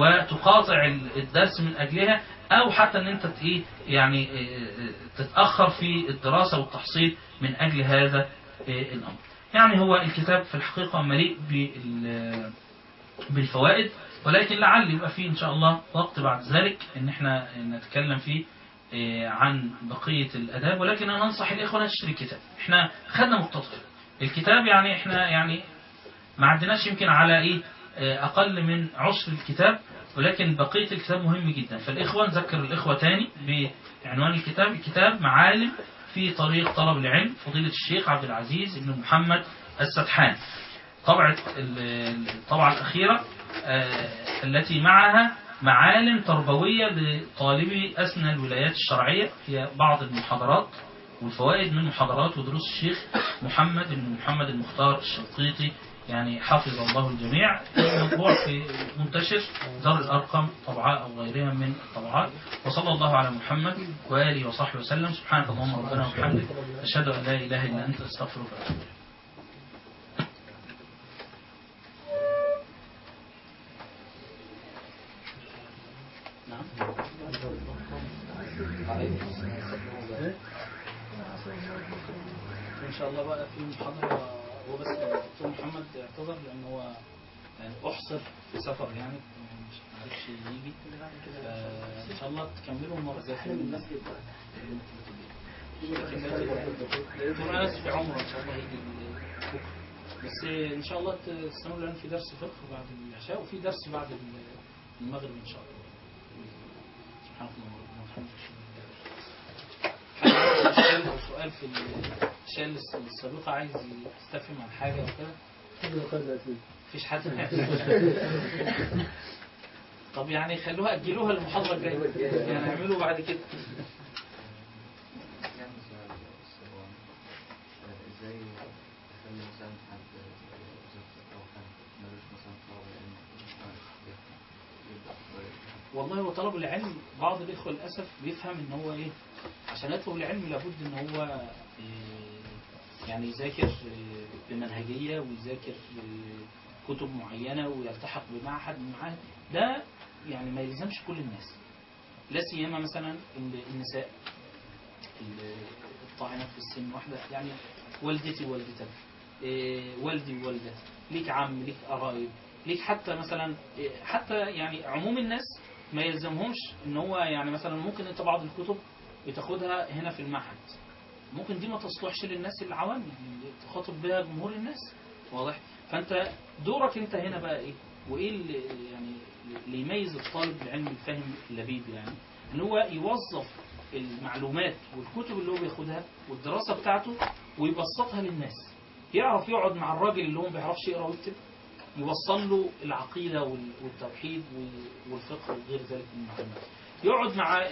وتقاطع ال- الدرس من اجلها او حتى ان انت ت- ايه يعني إيه، تتاخر في الدراسه والتحصيل من اجل هذا إيه، الامر. يعني هو الكتاب في الحقيقه مليء بال بالفوائد ولكن لعل يبقى فيه ان شاء الله وقت بعد ذلك ان احنا نتكلم فيه إيه، عن بقية الاداب ولكن انا انصح الاخوة نشتري الكتاب احنا خدنا مقتطف الكتاب يعني احنا يعني ما عدناش يمكن على ايه آه، اقل من عشر الكتاب ولكن بقية الكتاب مهم جدا فالاخوة نذكر الاخوة تاني بعنوان الكتاب الكتاب معالم في طريق طلب العلم فضيلة الشيخ عبد العزيز بن محمد السدحان طبعة ال- الطبعة الأخيرة آه، التي معها معالم تربوية لطالبي أسنى الولايات الشرعية هي بعض المحاضرات والفوائد من محاضرات ودروس الشيخ محمد بن محمد المختار الشنقيطي يعني حفظ الله الجميع مطبوع في منتشر دار الأرقم طبعاء أو غيرها من الطبعات وصلى الله على محمد وآله وصحبه وسلم سبحانك اللهم ربنا وبحمدك أشهد أن لا إله إلا أنت أستغفرك وأتوب إليك ان شاء الله بقى في محاضره هو بس الدكتور محمد اعتذر لان هو يعني احصر في سفر يعني مش عارفش يجي فان شاء الله تكملوا المره الجايه الدكتور انس في عمره ان شاء الله هيجي بكره بس ان شاء الله تستمروا لان في درس فقه بعد العشاء وفي درس بعد المغرب ان شاء الله سبحانك اللهم وبحمدك سؤال أو سؤال في الشال السابقة عايز يستفهم عن حاجة وكده مفيش حد طب يعني خلوها أجلوها للمحاضرة الجاية يعني اعملوا بعد كده ازاي اخلي مثلا حد وظيفة او حد ملوش مثلا طلب العلم مش عارف يبدأ يبدأ والله هو طلب العلم بعض الإخوة للأسف بيفهم إن هو إيه عشان يطلب العلم لابد إن هو إيه، يعني يذاكر إيه، بمنهجية ويذاكر إيه، كتب معينة ويلتحق بمعهد من المعاهد ده يعني ما يلزمش كل الناس لا سيما مثلا ال- النساء ال- الطاعنات في السن واحدة يعني والدتي والدتك إيه، والدي ووالدتي ليك عم ليك قرايب ليك حتى مثلا إيه، حتى يعني عموم الناس ما يلزمهمش ان هو يعني مثلا ممكن انت بعض الكتب بتاخدها هنا في المعهد ممكن دي ما تصلحش للناس العوام يعني تخاطب بها جمهور الناس واضح فانت دورك انت هنا بقى ايه وايه اللي يعني اللي يميز الطالب العلم الفاهم اللبيب يعني ان هو يوظف المعلومات والكتب اللي هو بياخدها والدراسه بتاعته ويبسطها للناس يعرف يقعد مع الراجل اللي هو ما بيعرفش يقرا ويكتب يوصل له العقيده وال- والتوحيد وال- والفقه وغير ذلك من المهمات يقعد مع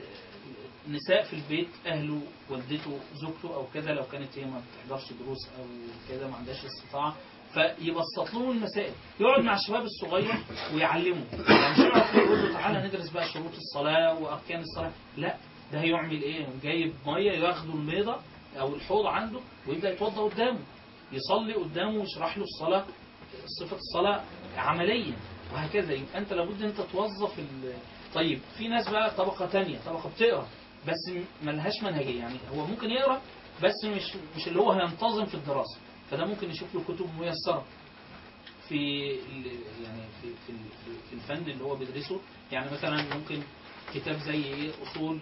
نساء في البيت اهله والدته زوجته او كذا لو كانت هي ما بتحضرش دروس او كذا ما عندهاش استطاعه فيبسط لهم المسائل يقعد مع الشباب الصغير ويعلمه يعني مش يقعد يقول له تعالى ندرس بقى شروط الصلاه واركان الصلاه لا ده هيعمل ايه جايب ميه ياخده الميضه او الحوض عنده ويبدا يتوضا قدامه يصلي قدامه ويشرح له الصلاه صفه الصلاه عمليا وهكذا يبقى انت لابد انت توظف ال... طيب في ناس بقى طبقه تانية طبقه بتقرا بس م- ملهاش منهجيه يعني هو ممكن يقرا بس مش مش اللي هو هينتظم في الدراسه فده ممكن يشوف له كتب ميسره في ال- يعني في في ال- في الفن اللي هو بيدرسه يعني مثلا ممكن كتاب زي ايه اصول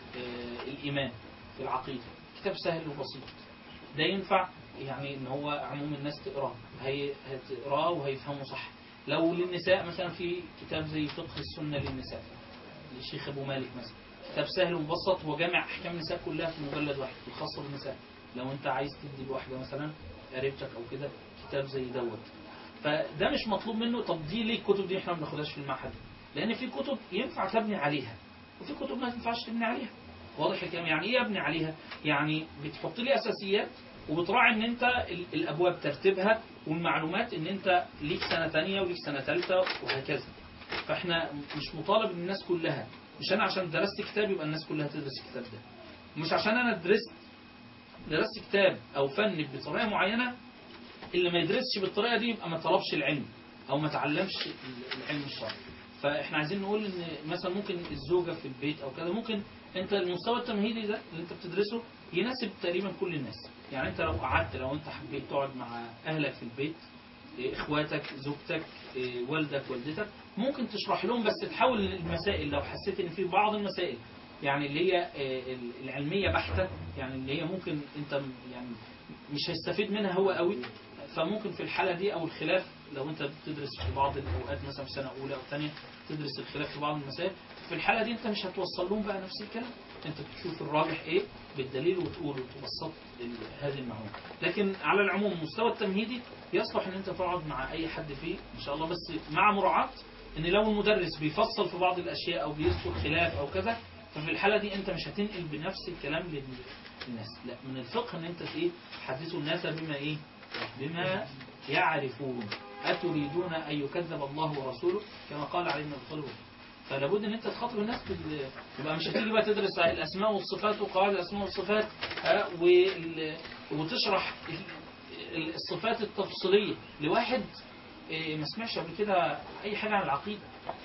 آه، الايمان في العقيده كتاب سهل وبسيط ده ينفع يعني ان هو عموم الناس تقراه هي هتقراه وهيفهمه صح لو للنساء مثلا في كتاب زي فقه السنه للنساء للشيخ ابو مالك مثلا كتاب سهل ومبسط هو جامع احكام النساء كلها في مجلد واحد الخاصه بالنساء لو انت عايز تدي لواحده مثلا قريبتك او كده كتاب زي دوت فده مش مطلوب منه طب دي ليه الكتب دي احنا ما بناخدهاش في المعهد لان في كتب ينفع تبني عليها وفي كتب ما ينفعش تبني عليها واضح الكلام يعني ايه ابني عليها يعني بتحط لي اساسيات وبتراعي ان انت ال- الابواب ترتيبها والمعلومات ان انت ليك سنه ثانيه وليك سنه ثالثه وهكذا فاحنا مش مطالب ان الناس كلها مش انا عشان درست كتاب يبقى الناس كلها تدرس الكتاب ده مش عشان انا درست درست كتاب او فن بطريقه معينه اللي ما يدرسش بالطريقه دي يبقى ما طلبش العلم او ما تعلمش العلم الشرعي فاحنا عايزين نقول ان مثلا ممكن الزوجه في البيت او كذا ممكن انت المستوى التمهيدي ده اللي انت بتدرسه يناسب تقريبا كل الناس يعني انت لو قعدت لو انت حبيت تقعد مع اهلك في البيت إيه، اخواتك زوجتك إيه، والدك والدتك ممكن تشرح لهم بس تحول المسائل لو حسيت ان في بعض المسائل يعني اللي هي إيه، العلميه بحته يعني اللي هي ممكن انت م- يعني مش هيستفيد منها هو قوي فممكن في الحالة دي أو الخلاف لو أنت بتدرس في بعض الأوقات مثلا في سنة أولى أو ثانية تدرس الخلاف في بعض المسائل في الحالة دي أنت مش هتوصل لهم بقى نفس الكلام أنت تشوف الراجح إيه بالدليل وتقول وتبسط ال- هذه المعلومة لكن على العموم المستوى التمهيدي يصلح أن أنت تقعد مع أي حد فيه إن شاء الله بس مع مراعاة أن لو المدرس بيفصل في بعض الأشياء أو بيذكر خلاف أو كذا ففي الحالة دي أنت مش هتنقل بنفس الكلام لل- للناس لا من الفقه أن أنت إيه تحدثوا الناس بما إيه بما يعرفون أتريدون أن يكذب الله ورسوله كما قال عليه من الطلب فلا بد ان انت تخاطب الناس بال... يبقى مش هتيجي بقى تدرس الاسماء والصفات وقواعد الاسماء والصفات ها، وال... وتشرح ال- الصفات التفصيليه لواحد إيه، ما سمعش قبل كده اي حاجه عن العقيده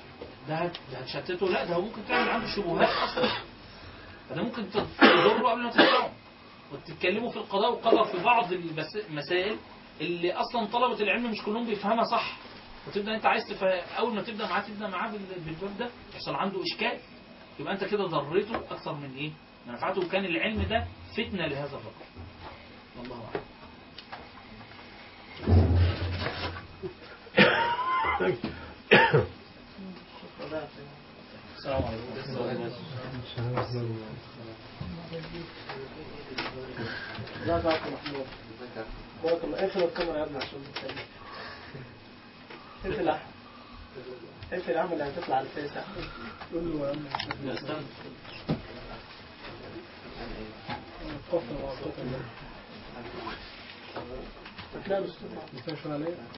ده هت- ده هتشتته لا ده هو ممكن تعمل عنده شبهات اصلا فده ممكن تضره قبل ما تنفعه وتتكلموا في القضاء والقدر في بعض المس- المسائل اللي اصلا طلبه العلم مش كلهم بيفهمها صح وتبدا انت عايز تفهم اول ما تبدا معاه تبدا معاه بال- بالباب ده يحصل عنده اشكال يبقى انت كده ضريته اكثر من ايه؟ من نفعته وكان العلم ده فتنه لهذا الرجل. والله اعلم. السلام عليكم. لا ضعف محمود بارك الله اقفل الكاميرا يا ابني عشان نتكلم اقفل يا احمد اقفل يا عم اللي هتطلع على الفيس يا احمد قول له يا عم كفر وعطوك الله هتلاقي الاستاذ ما عليه